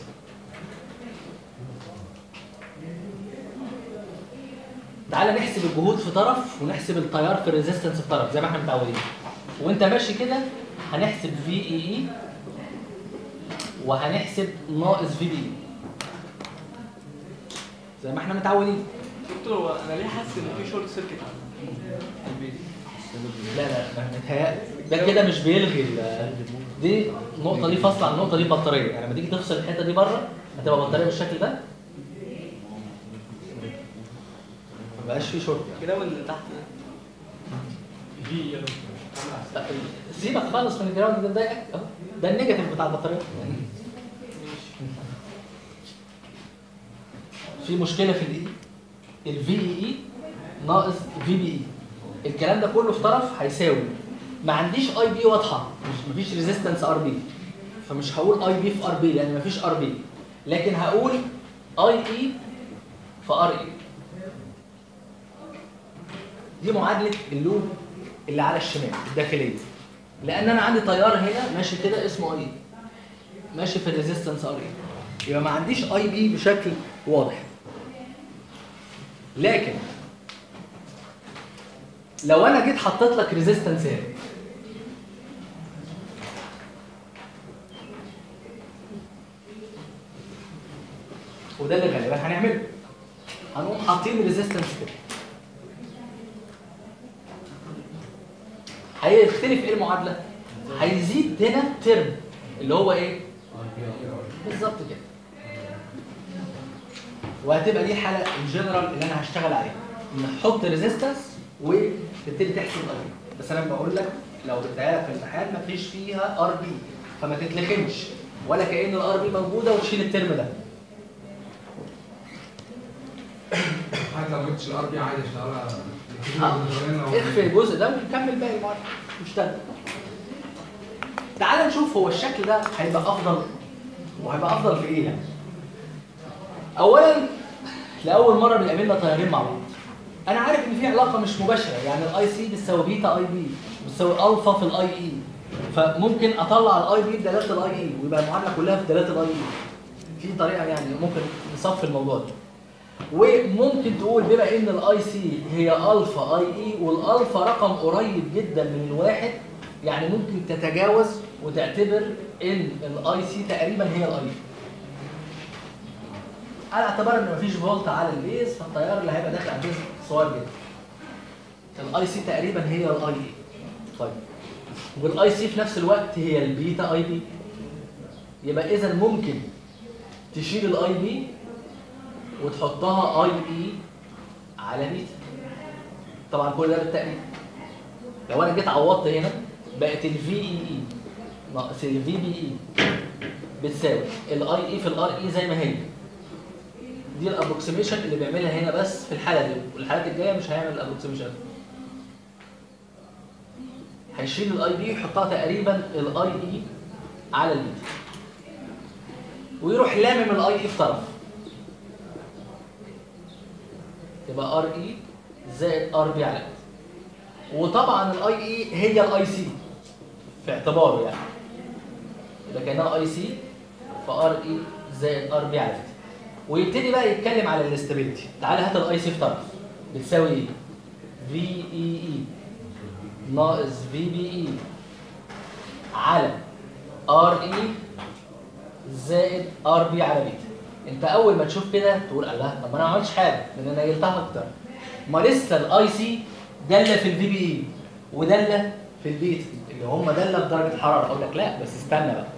تعالى نحسب الجهود في طرف ونحسب التيار في الريزيستنس في طرف زي ما احنا متعودين وانت ماشي كده هنحسب في اي اي وهنحسب ناقص في بي زي ما احنا متعودين دكتور هو انا ليه حاسس ان في شورت سيركت لا لا ما متهيألي ده كده مش بيلغي ال- دي النقطة دي فاصلة عن النقطة دي بطارية يعني لما تيجي تفصل الحتة دي بره هتبقى بطارية بالشكل ده ما بقاش فيه شورت يعني كده واللي تحت في لا، سيبك خالص من الجراوند ده مضايقك اهو ده النيجاتيف بتاع البطارية في مشكلة في الاي الفي اي اي ناقص في بي اي الكلام ده كله في طرف هيساوي ما عنديش اي بي واضحة مش مفيش ريزيستنس ار بي فمش هقول اي بي في ار بي لان مفيش ار بي لكن هقول اي اي في ار اي دي معادلة اللوب اللي على الشمال الداخلية لان انا عندي تيار هنا ماشي كده اسمه اي ماشي في الريزيستنس ار اي يبقى ما عنديش اي بي بشكل واضح لكن لو انا جيت حطيت لك ريزيستنس هنا وده اللي غالبا هنعمله هنقوم حاطين ريزيستنس كده هيختلف ايه المعادله هيزيد هنا ترم اللي هو ايه بالظبط كده وهتبقى دي الحاله الجنرال اللي انا هشتغل عليها نحط ريزيستنس وتبتدي تحسب ار بي بس انا بقول لك لو بتلاقيها في الامتحان مفيش فيها ار بي فما تتلخمش ولا كأن الار بي موجوده وتشيل الترم ده حتى لو ما جبتش الار بي عادي اشتغلها آه. اخفي الجزء ده ونكمل باقي المعادله نشتغل تعال نشوف هو الشكل ده هيبقى افضل وهيبقى افضل في ايه يعني اولا لاول مره بيقابلنا طيارين مع بعض انا عارف ان في علاقه مش مباشره يعني الاي سي بتساوي بيتا اي بي بتساوي الفا في الاي اي فممكن اطلع الاي بي بدلاله الاي اي ويبقى المعادله كلها في دلاله الاي اي في طريقه يعني ممكن نصفي الموضوع ده وممكن تقول بما ان الاي سي هي الفا اي اي والالفا رقم قريب جدا من الواحد يعني ممكن تتجاوز وتعتبر ان الاي سي تقريبا هي الاي اي على اعتبار ان مفيش فولت على البيز فالتيار اللي هيبقى داخل على البيز صغير جدا الاي سي تقريبا هي الاي اي طيب والاي سي في نفس الوقت هي البيتا اي بي يبقى اذا ممكن تشيل الاي بي وتحطها اي اي على بيتا طبعا كل ده بالتقريب لو انا جيت عوضت هنا بقت الفي اي اي ناقص الفي بي اي بتساوي الاي اي في الار اي زي ما هي دي الابروكسيميشن اللي بيعملها هنا بس في الحاله دي والحالات الجايه مش هيعمل الابروكسيميشن هيشيل الاي بي ويحطها تقريبا الاي اي على البيتا ويروح لامم الاي اي في طرف تبقى ار اي زائد ار بي على بيتا وطبعا الاي اي هي الاي سي في اعتباره يعني يبقى كانها اي سي فار اي زائد ار بي على بيتا ويبتدي بقى يتكلم على الاستابيليتي تعالى هات الاي سي في طرف بتساوي ايه في اي اي ناقص في بي اي على ار اي زائد ار بي على بيتا انت اول ما تشوف كده تقول الله طب ما انا ما عملتش حاجه لان انا نيلتها اكتر ما لسه الاي سي داله في الفي بي اي وداله في البيتا اللي هم داله بدرجه حراره اقول لك لا بس استنى بقى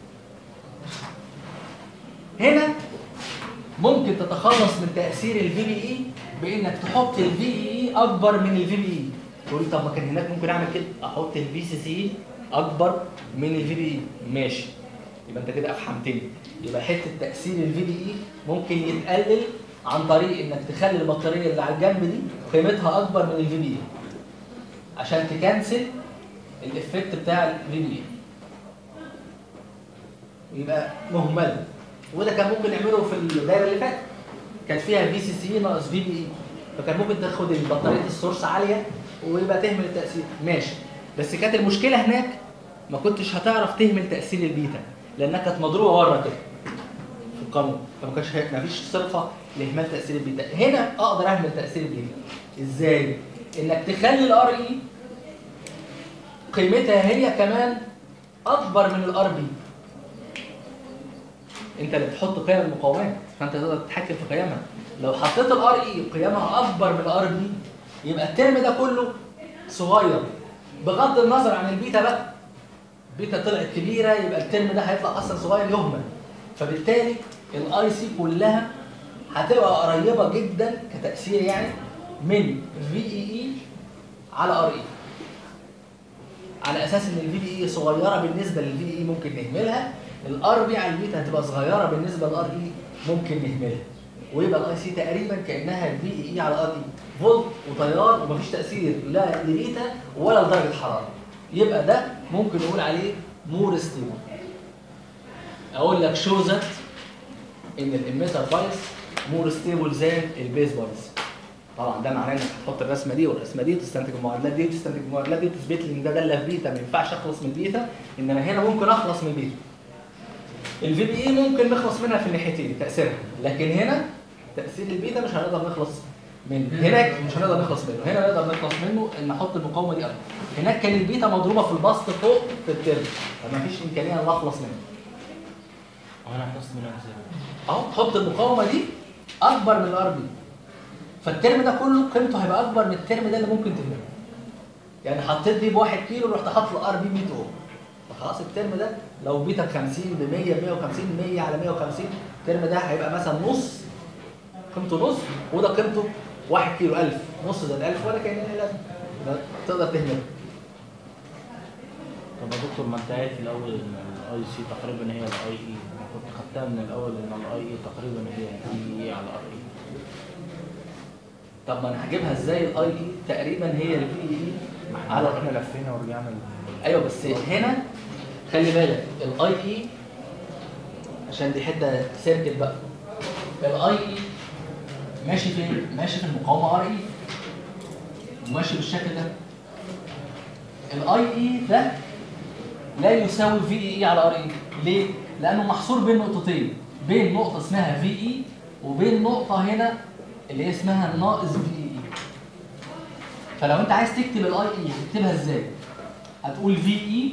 هنا ممكن تتخلص من تاثير الفي بي اي بانك تحط الفي اي اكبر من الفي بي اي تقول طب ما كان هناك ممكن اعمل كده احط الفي سي سي اكبر من الفي بي اي ماشي يبقى انت كده افحمتني يبقى حته تاثير الفي بي اي ممكن يتقلل عن طريق انك تخلي البطاريه اللي على الجنب دي قيمتها اكبر من الفي بي اي عشان تكنسل الافكت بتاع الفي بي اي ويبقى مهمل وده كان ممكن نعمله في الدايره اللي فاتت كانت فيها في سي سي ناقص في بي اي فكان ممكن تاخد البطاريه السورس عاليه ويبقى تهمل التاثير ماشي بس كانت المشكله هناك ما كنتش هتعرف تهمل تاثير البيتا لانها كانت مضروبه بره كده في القانون فما كانش هيك مفيش صرفه لاهمال تاثير البيتا هنا اقدر اهمل تاثير البيتا ازاي انك تخلي الار اي قيمتها هي كمان اكبر من الار بي انت اللي بتحط قيم المقاومات فانت تقدر تتحكم في قيمها لو حطيت الار اي قيمها اكبر من الار بي يبقى الترم ده كله صغير بغض النظر عن البيتا بقى بيتا طلعت كبيره يبقى الترم ده هيطلع اصلا صغير يهمل فبالتالي الاي سي كلها هتبقى قريبه جدا كتاثير يعني من في اي اي على ار اي على اساس ان الفي بي اي صغيره بالنسبه للفي اي ممكن نهملها الار بي على البيتا هتبقى صغيره بالنسبه للار اي ممكن نهملها ويبقى الاي سي تقريبا كانها الفي اي على ار اي فولت وتيار ومفيش تاثير لا لبيتا ولا لدرجه حراره يبقى ده ممكن نقول عليه مور ستيبل اقول لك شو ذات ان الاميتر بايس مور ستيبل زي البيز بايس طبعا ده معناه انك هتحط الرسمه دي والرسمه دي وتستنتج المعادلات دي وتستنتج المعادلات دي وتثبت لي ان ده داله في بيتا ما ينفعش اخلص من البيتا انما هنا ممكن اخلص من البيتا الفي بي اي ممكن نخلص منها في الناحيتين تاثيرها لكن هنا تاثير البيتا مش هنقدر نخلص منه هناك مش هنقدر نخلص منه هنا نقدر نخلص منه ان نحط المقاومه دي اكتر هناك كان البيتا مضروبه في البسط فوق في الترم فما فيش امكانيه ان اخلص منه وانا خلصت منها ازاي؟ اهو تحط المقاومه دي اكبر من الار بي فالترم ده كله قيمته هيبقى اكبر من الترم ده اللي ممكن تهمله يعني حطيت دي بواحد كيلو رحت حاطط الار بي 100 اوم فخلاص الترم ده لو بيتا ب 50 ب 100 ب 150 100 على 150 الترم ده هيبقى مثلا نص قيمته نص وده قيمته 1 كيلو 1000 نص زائد 1000 ولا كان ليه لازمه يبقى تقدر تهمله طب يا دكتور ما انت قايل في الاول ان الاي سي تقريبا هي الاي اي كنت خدتها من الاول ان الاي اي تقريبا هي الاي اي على ار اي طب ما انا هجيبها ازاي الاي اي تقريبا هي الفي اي على احنا لفينا ورجعنا ايوه بس هنا خلي بالك الاي اي عشان دي حته سيركت بقى الاي اي ماشي فين؟ ماشي في المقاومه ار اي وماشي بالشكل ده الاي اي ده لا يساوي في اي اي على ار اي ليه؟ لانه محصور بين نقطتين بين نقطه اسمها في اي وبين نقطه هنا اللي هي اسمها ناقص في اي فلو انت عايز تكتب الاي اي هتكتبها ازاي؟ هتقول في اي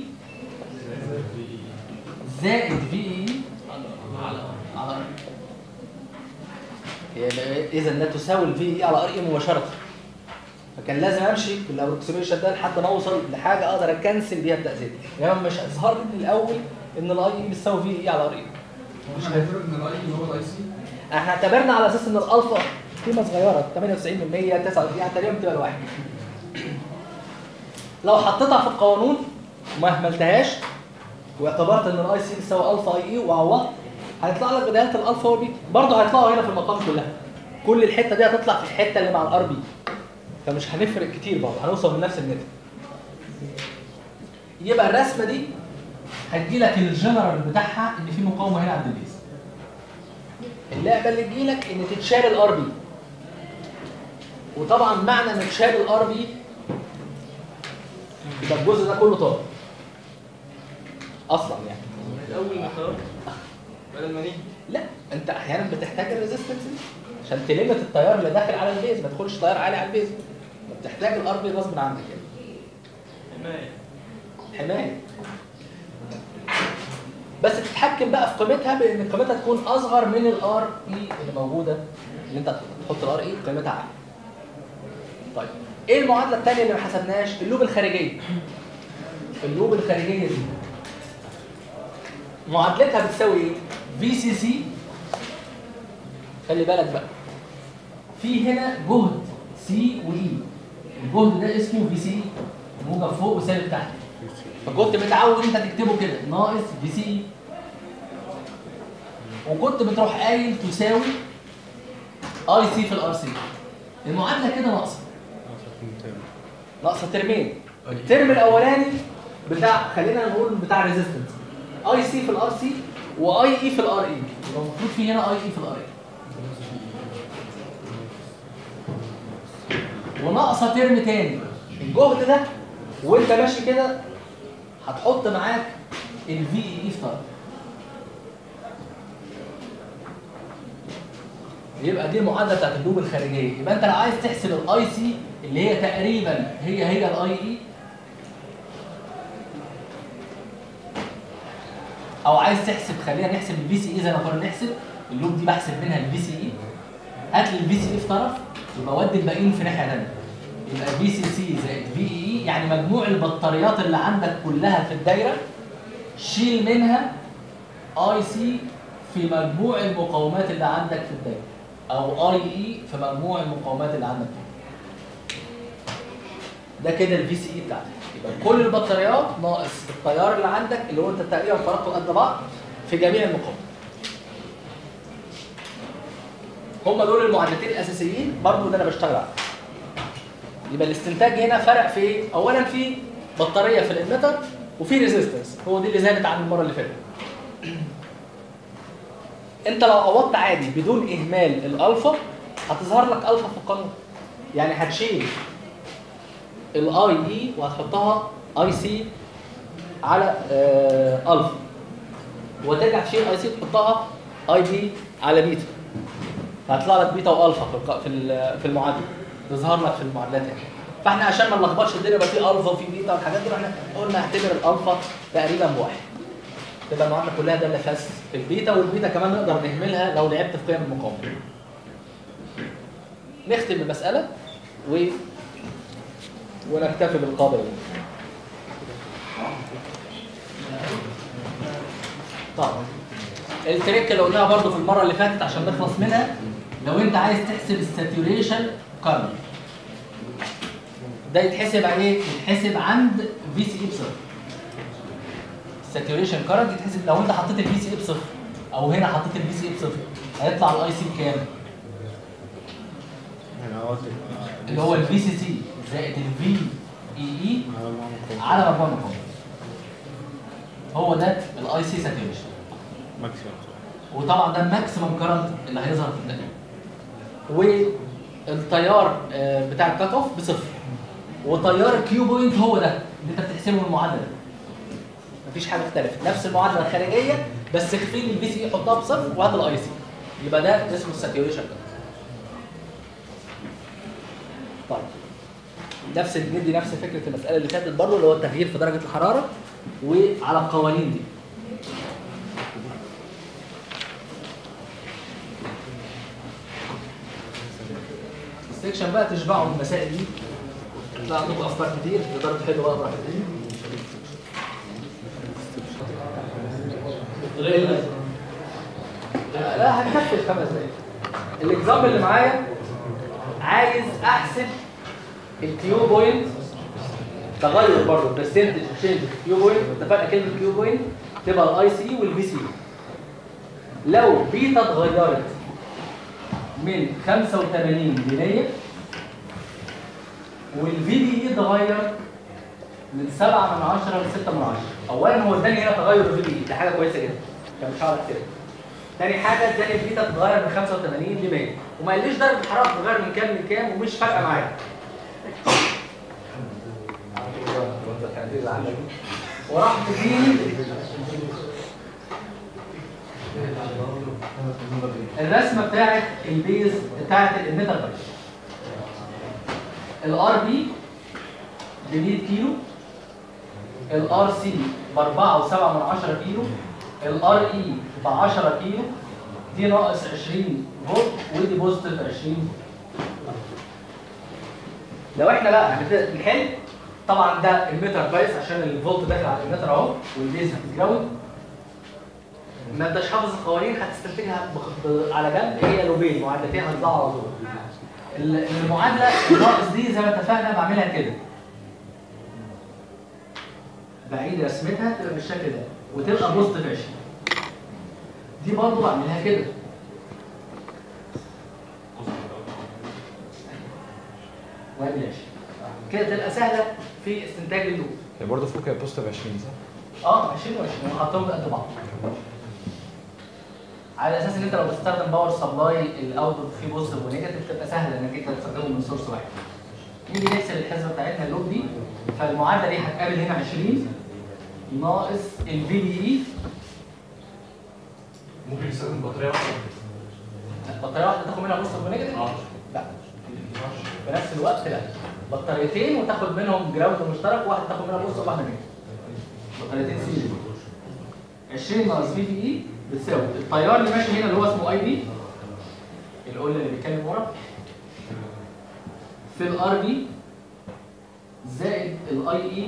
زائد في اي على على ار اذا لا تساوي الفي اي على ار اي مباشره فكان لازم امشي بالابروكسيميشن ده لحد ما اوصل لحاجه اقدر اكنسل بيها التاثير يعني مش هيظهر لي من الاول ان الاي اي بتساوي في اي على ار اي مش هنفترض ان الاي هو الاي سي احنا اعتبرنا على اساس ان الالفا قيمه صغيره 98% 99 يعني تقريبا بتبقى الواحد لو حطيتها في القانون وما اهملتهاش واعتبرت ان الاي سي بتساوي الفا اي اي وعوضت هيطلع لك بدايه الالفا والبيتا برضه هيطلعوا هنا في المقام كلها كل الحته دي هتطلع في الحته اللي مع الار بي فمش هنفرق كتير برضه هنوصل من نفس النتيجه يبقى الرسمه دي هتجي لك الجنرال بتاعها ان في مقاومه هنا عند البيز اللعبه اللي تجي لك ان تتشال الار بي وطبعا معنى ان تشال الار بي يبقى الجزء ده كله طار اصلا يعني الاول نختار بدل ما نيجي لا انت احيانا بتحتاج الريزيستنس دي عشان تلمت التيار اللي داخل على البيز ما تدخلش تيار عالي على البيز بتحتاج الار بي غصب عنك يعني حمايه حمايه بس تتحكم بقى في قيمتها بان قيمتها تكون اصغر من الار اي اللي موجوده اللي انت تحط الار اي قيمتها عاليه. طيب ايه المعادله الثانيه اللي ما حسبناهاش؟ اللوب الخارجيه. اللوب الخارجيه دي معادلتها بتساوي ايه؟ في سي سي خلي بالك بقى في هنا جهد سي واي الجهد ده اسمه في سي موجب فوق وسالب تحت فكنت متعود انت تكتبه كده ناقص في سي اي وكنت بتروح قايل تساوي اي سي في الار سي المعادله كده ناقصه ناقصه ترمين الترم الاولاني بتاع خلينا نقول بتاع ريزيستنس اي سي في الار سي واي اي في الار اي يبقى المفروض في هنا اي اي في الار اي وناقصه ترم تاني الجهد ده وانت ماشي كده هتحط معاك الفي اي في طرف يبقى دي المعادله بتاعت اللوب الخارجيه يبقى انت لو عايز تحسب الاي سي اللي هي تقريبا هي هي الاي اي او عايز تحسب خلينا نحسب الفي سي اي زي ما كنا بنحسب اللوب دي بحسب منها الفي سي اي هات لي الفي سي اي في طرف يبقى ودي الباقيين في ناحيه ثانيه يبقى في سي سي زائد في اي يعني مجموع البطاريات اللي عندك كلها في الدايره شيل منها اي سي في مجموع المقاومات اللي عندك في الدايره او اي اي في مجموع المقاومات اللي عندك ده كده الفي سي اي بتاعتك يبقى كل البطاريات ناقص التيار اللي عندك اللي هو انت تقريبا فرقته قد بعض في جميع المقاومات هم دول المعادلتين الاساسيين برضو اللي انا بشتغل عليهم يبقى الاستنتاج هنا فرق في ايه؟ اولا في بطاريه في الاميتر وفي ريزيستنس هو دي اللي زادت عن المره اللي فاتت انت لو عوضت عادي بدون اهمال الالفا هتظهر لك الفا في القانون يعني هتشيل الاي اي وهتحطها اي سي على آه الفا وترجع تشيل اي سي تحطها اي بي على بيتا فهيطلع لك بيتا والفا في الق- في ال- في المعادله تظهر لك في المعادلات هنا فاحنا عشان ما نلخبطش الدنيا يبقى في الفا وفي بيتا والحاجات دي احنا قلنا اعتبر الالفا تقريبا بواحد تبقى المعادله كلها ده اللي فاس في البيتا والبيتا كمان نقدر نهملها لو لعبت في قيم المقاومه نختم المساله و ونكتفي بالقدر ده طبعا التريك اللي قلناها برضو في المره اللي فاتت عشان نخلص منها لو انت عايز تحسب الساتوريشن كارنت ده يتحسب على ايه؟ يتحسب عند في سي اي بصفر الساتوريشن كارنت يتحسب لو انت حطيت الفي سي اي بصفر او هنا حطيت الفي سي اي بصفر هيطلع الاي سي بكام؟ يعني قلت اللي هو الفي سي سي زائد الفي اي اي على مجموع المقاومات هو ده الاي سي ساتوريشن ماكسيمم وطبعا ده الماكسيمم كرنت اللي هيظهر في الدنيا والتيار آه، بتاع الكات اوف بصفر وتيار الكيو بوينت هو ده اللي انت بتحسبه من المعادله مفيش حاجه اختلفت نفس المعادله الخارجيه بس اخفي لي البي سي اي حطها بصفر وهات الاي سي يبقى ده اسمه الساتيوريشن طيب نفس ندي نفس فكره المساله اللي فاتت برضه اللي هو التغيير في درجه الحراره وعلى القوانين دي السكشن بقى تشبعوا المسائل دي لا عندكم افكار كتير تقدروا تحلوا بقى براحتكم لا لا هنكفي خمس دقايق الاكزامبل اللي معايا عايز احسب الكيو بوينت تغير برضه برسنتج تشينج كيو بوينت اتفقنا كلمه كيو بوينت تبقى الاي سي والبي سي لو بيتا اتغيرت من 85 ل 100 والفي بي اي اتغير من 7 من 10 ل 6 من 10 اولا هو اداني هنا تغير الفي بي اي ده حاجه كويسه جدا كان مش هعرف كده تاني حاجه اداني البيتا تتغير من 85 ل 100 وما قاليش درجه الحراره تتغير من كام لكام ومش فارقه معايا وراح تديني الرسمه بتاعت البيز بتاعت الميتر بايش الار بي ب 100 كيلو الار سي ب 4.7 من 10 كيلو الار اي ب 10 كيلو دي ناقص 20 فولت ودي بوزيتيف 20 لو احنا بقى هنبدا نحل طبعا ده المتر بايس عشان الفولت داخل على المتر اهو والبيز هتتجاوب ما انتش حافظ القوانين هتستنتجها بخ- ب- على جنب هي لوبين معادلتين هتطلعوا على طول ال- المعادله الناقص دي زي ما اتفقنا بعملها كده بعيد رسمتها تبقى بالشكل ده وتبقى بوزيتيف 20 دي برضه بعملها كده وادي 20 كده تبقى سهله في استنتاج اللوب هي برضه فوق هي بوزيتيف 20 صح؟ اه 20 و20 وحطهم قد بعض على اساس ان انت لو بتستخدم باور سبلاي الاوتبوت فيه بوزيتيف ونيجاتيف تبقى سهله انك انت تستخدمه من سورس واحد نيجي نحسب الحسبه بتاعتنا اللوب دي فالمعادله دي هتقابل هنا 20 ناقص الفي بي اي ممكن يستخدم بطاريه واحده بطاريه واحده تاخد منها بوزيتيف ونيجاتيف؟ لا في نفس الوقت لا بطاريتين وتاخد منهم جراوند مشترك واحد تاخد منها بوزيتيف وواحده نيجاتيف بطاريتين سي 20 ناقص في بي اي بتساوي التيار اللي ماشي هنا اللي هو اسمه اي بي القول اللي بيتكلم ورا في الار بي زائد الاي اي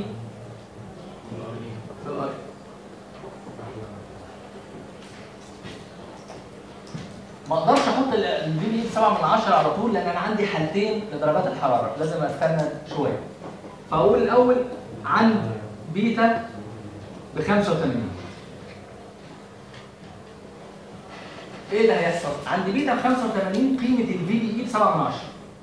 في الاي ما اقدرش احط الفي بي 7 من 10 على طول لان انا عندي حالتين لدرجات الحراره لازم استنى شويه فاقول الاول عند بيتا ب 85 ايه اللي هيحصل؟ عند بيتا ب 85 قيمه الفي بي اي ب 7 من 10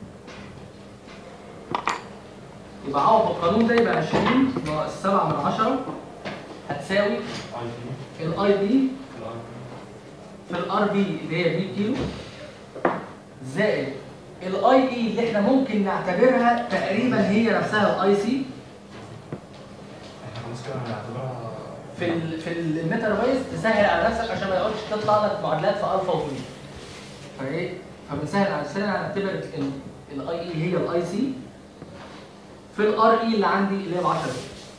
يبقى عوض بالقانون ده يبقى 20 ناقص 7 من 10 هتساوي الاي بي في الار بي اللي هي 100 كيلو زائد الاي اي اللي احنا ممكن نعتبرها تقريبا هي نفسها الاي سي احنا خلاص كده هنعتبرها في ال في الميتر بايز تسهل على نفسك عشان ما يقعدش تطلع لك معادلات في الفا وبيتا فايه فبنسهل على نفسنا نعتبر الاي اي هي الاي سي في الار اي اللي عندي اللي هي ب 10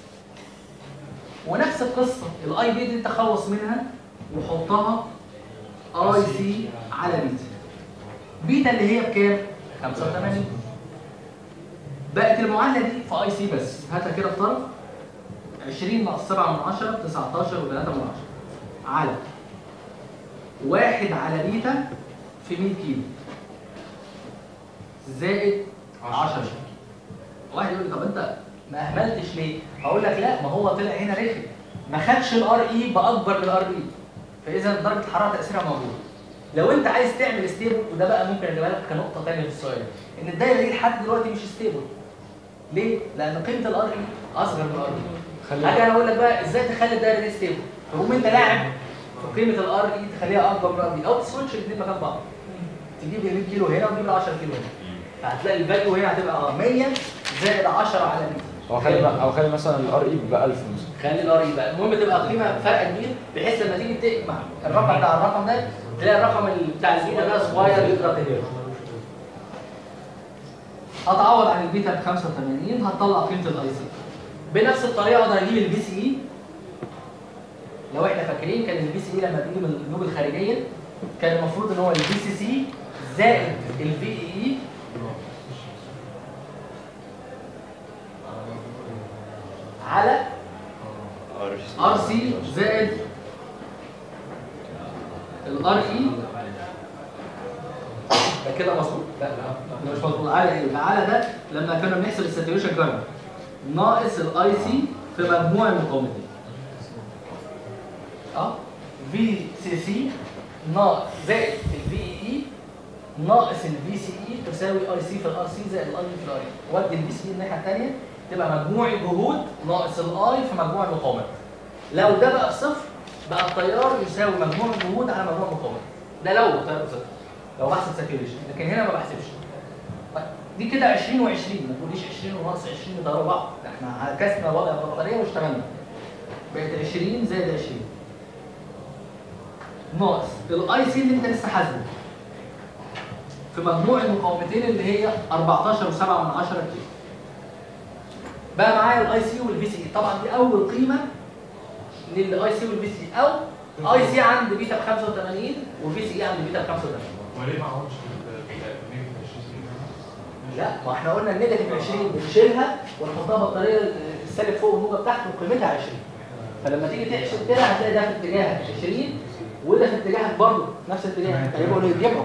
ونفس القصه الاي بي دي تخلص منها وحطها اي سي على بيتا بيتا اللي هي بكام 85 بقت المعادله دي في اي سي بس هاتها كده بطرف 20 ناقص 7 من 10 19 و3 من 10 على واحد على بيتا في 100 كيلو زائد 10 واحد يقول لي طب انت ما اهملتش ليه؟ هقول لك لا ما هو طلع هنا رخم ما خدش الار اي باكبر من الار بي فاذا درجه الحراره تاثيرها موجود لو انت عايز تعمل ستيبل وده بقى ممكن اجيبها لك كنقطه ثانيه في السؤال ان الدايره دي لحد دلوقتي مش ستيبل ليه؟ لان قيمه الار اي اصغر من الار بي حاجه انا اقول لك بقى ازاي تخلي الدايره دي ستيبل تقوم انت لاعب في قيمه الار اي تخليها اكبر من الار بي او تسويتش الاثنين مكان بعض تجيب ال 100 كيلو هنا وتجيب ال 10 كيلو هنا فهتلاقي الفاليو هنا هتبقى 100 زائد 10 على 100 او خلي او خلي مثلا الار اي ب 1000 مثلا خلي الار اي بقى المهم تبقى قيمه فرق كبير بحيث لما تيجي تجمع الرقم ده على الرقم ده تلاقي الرقم اللي بتاع البيتا ده صغير يقدر تهيره هتعوض عن البيتا ب 85 هتطلع قيمه الاي سي بنفس الطريقه اقدر اجيب البي سي اي لو احنا فاكرين كان البي سي اي لما بيجي من الجنوب الخارجيه كان المفروض ان هو البي سي سي زائد الفي اي ار سي زائد الار اي ده كده مظبوط لا لا ده مش مظبوط على ايه على ده لما كنا بنحسب الساتوريشن كارنت ناقص الاي سي في مجموع المقاومتين اه في سي سي ناقص زائد الفي اي ناقص الفي سي اي تساوي اي سي في الار سي زائد الاي في الار ودي الفي سي الناحيه الثانيه تبقى مجموع الجهود ناقص الاي في مجموع المقاومات لو ده بقى صفر بقى التيار يساوي مجموع الجهود على مجموع المقاومات ده لو التيار صفر لو بحسب ساتوريشن لكن هنا ما بحسبش طيب، دي كده 20 و20 ما تقوليش 20 وناقص 20 يضربوا بعض ده احنا عكسنا وضع البطاريه واشتغلنا بقت 20 زائد 20 ناقص الاي سي اللي انت لسه حاسبه في مجموع المقاومتين اللي هي 14 و7 من 10 كيلو بقى معايا الاي سي والفي سي طبعا دي اول قيمه للاي سي والفي سي او اي سي عند بيتا ب 85 وفي سي عند بيتا ب 85 وليه ما عملتش بالنيجاتيف 20 لا ما احنا قلنا النيجاتيف 20 بنشيلها ونحطها بطاريه السالب فوق والموجب تحت وقيمتها 20 فلما تيجي تحسب كده هتلاقي ده في اتجاهك 20 وده في اتجاهك برضه نفس اتجاهك هيبقوا يتجمعوا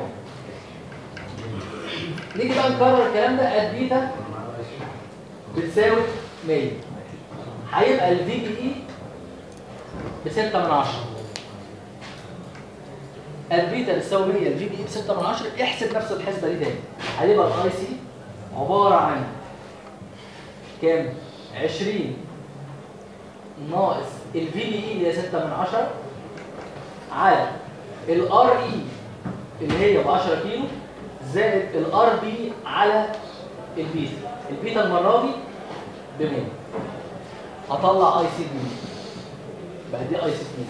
نيجي بقى نكرر الكلام ده اد بيتا بتساوي 100 هيبقى الفي بي اي ب 6 من 10 البيتا بتساوي 100 الفي بي اي ب 6 من 10 احسب نفس الحسبه دي تاني هيبقى الاي سي عباره عن كام 20 ناقص الفي بي اي اللي هي 6 من 10 على الار اي اللي هي ب 10 كيلو زائد الار بي على البيتا البيتا المره دي ب 100 هطلع اي سي ب 100 بقى دي اي سي 2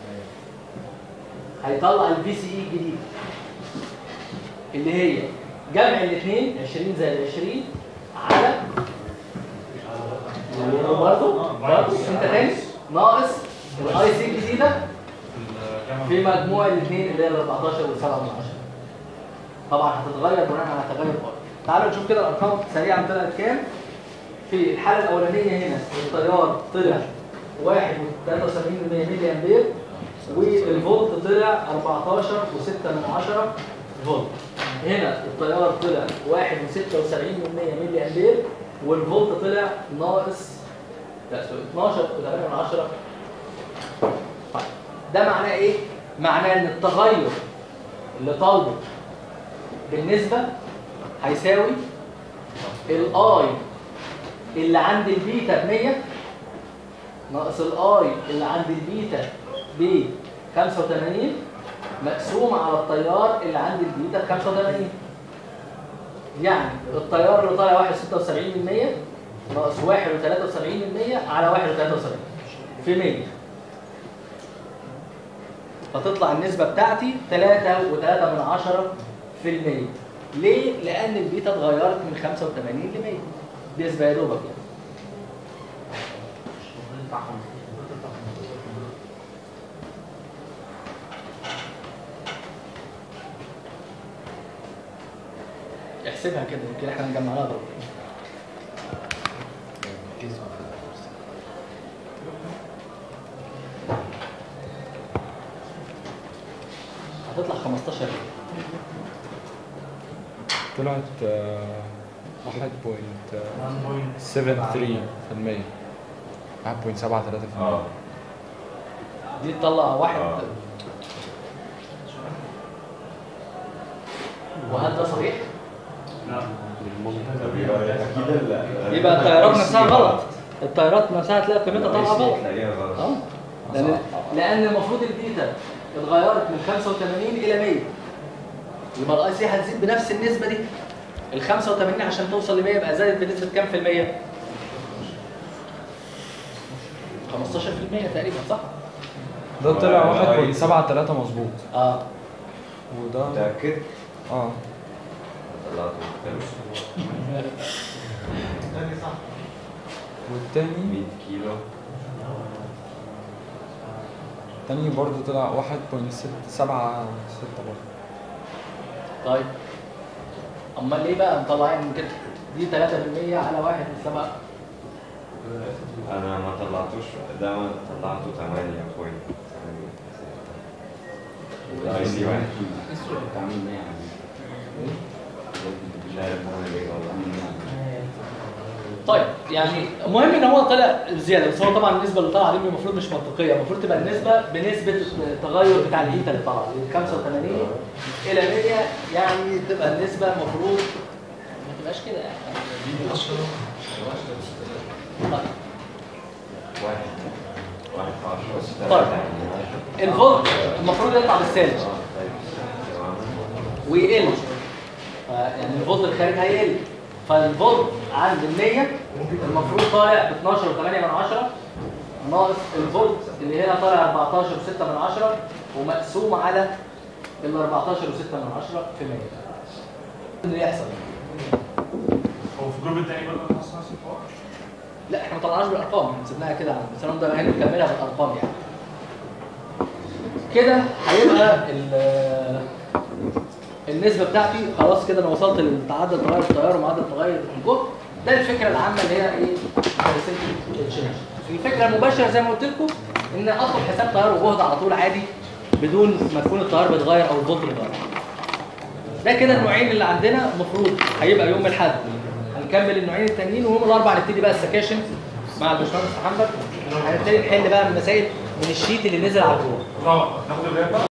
هيطلع الفي سي اي الجديد اللي هي جمع الاثنين 20 زائد 20 على برضه برضه انت تاني ناقص الاي سي الجديده في مجموع الاثنين اللي هي ال 14 وال 7 من 10 طبعا هتتغير بناء على تغير الارض تعالوا نشوف كده الارقام سريعا طلعت كام في الحاله الاولانيه هنا التيار طلع 1.73 ملي امبير والفولت طلع 14 و6 من 10 فولت هنا التيار طلع 1.76 ملي امبير والفولت طلع ناقص لا سوري 12 و8 من 10 طيب ده معناه ايه؟ معناه ان التغير اللي طالبه بالنسبة هيساوي الاي اللي عند البيتا ب 100 ناقص الاي اللي عند البيتا ب 85 مقسوم على التيار اللي عند البيتا ب 85 يعني التيار اللي طالع 1.76% ناقص 1.73% على 1.73 في 100 فتطلع النسبة بتاعتي 3.3 من عشرة في المية ليه؟ لأن البيتا اتغيرت من 85 ل 100 نسبة يا دوبك يعني احسبها كده يمكن احنا نجمعها غلط هتطلع 15 ليه؟ طلعت آه، 1.73% 1.73% اه دي تطلع واحد آه. وهل ده صحيح؟ طب يبقى اكيد ال- يبقى التيارات نفسها غلط التيارات نفسها هتلاقي قيمتها طالعه غلط تلاقيها غلط اه لان لان المفروض البيتا اتغيرت من 85 الى 100 يبقى الاي سي هتزيد بنفس النسبه دي ال 85 عشان توصل ل 100 يبقى زادت بنسبه كام في المية؟ 15% تقريبا صح؟ ده طلع 1.73 مظبوط اه وده متأكد؟ اه طلعت مختلف تاني صح والتاني 100 كيلو التاني برضه طلع 1.76 برضه طيب امال ليه بقى مطلعين من كده؟ دي 3% على 1 من 7 انا ما طلعتوش ده ما طلعته 8 بوينت الاي سي واحد مش عارف اعمل ايه والله طيب يعني المهم ان هو طلع زياده بس هو طبعا النسبه اللي طالعه دي المفروض مش منطقيه المفروض تبقى النسبه بنسبه التغير بتاع الايتا اللي طالعه من 85 الى 100 يعني تبقى النسبه المفروض ما تبقاش كده يعني طيب واحد واحد في عشرة بس طيب. تلاتة يعني الفولت المفروض يطلع بالسالب اه طيب تمام. ويقل ف- يعني الفولت الخارج هيقل فالفولت عند ال 100 المفروض طالع ب 12 و8 من 10 ناقص الفولت اللي هنا طالع 14 و6 من 10 ومقسوم على ال 14 و6 من 10 في 100 اللي يحصل هو في الجروب التاني برضه نفس نفس الحوار؟ لا احنا ما طلعناش بالارقام احنا سيبناها كده على بس انا ده هنا نكملها بالارقام يعني كده هيبقى ال- النسبه بتاعتي خلاص كده انا وصلت لتعدد تغير التيار ومعدل تغير الجهد ده الفكره العامه اللي هي ايه التشنج الفكره المباشره زي ما قلت لكم ان اطلب حساب تيار وجهد على طول عادي بدون ما تكون التيار بيتغير او الفولت بيتغير ده كده النوعين اللي عندنا المفروض هيبقى يوم الاحد هنكمل النوعين التانيين ويوم الاربعاء نبتدي بقى السكاشن مع الباشمهندس محمد هنبتدي نحل بقى المسائل من الشيت اللي نزل على الجروب روح ناخد الراب بقى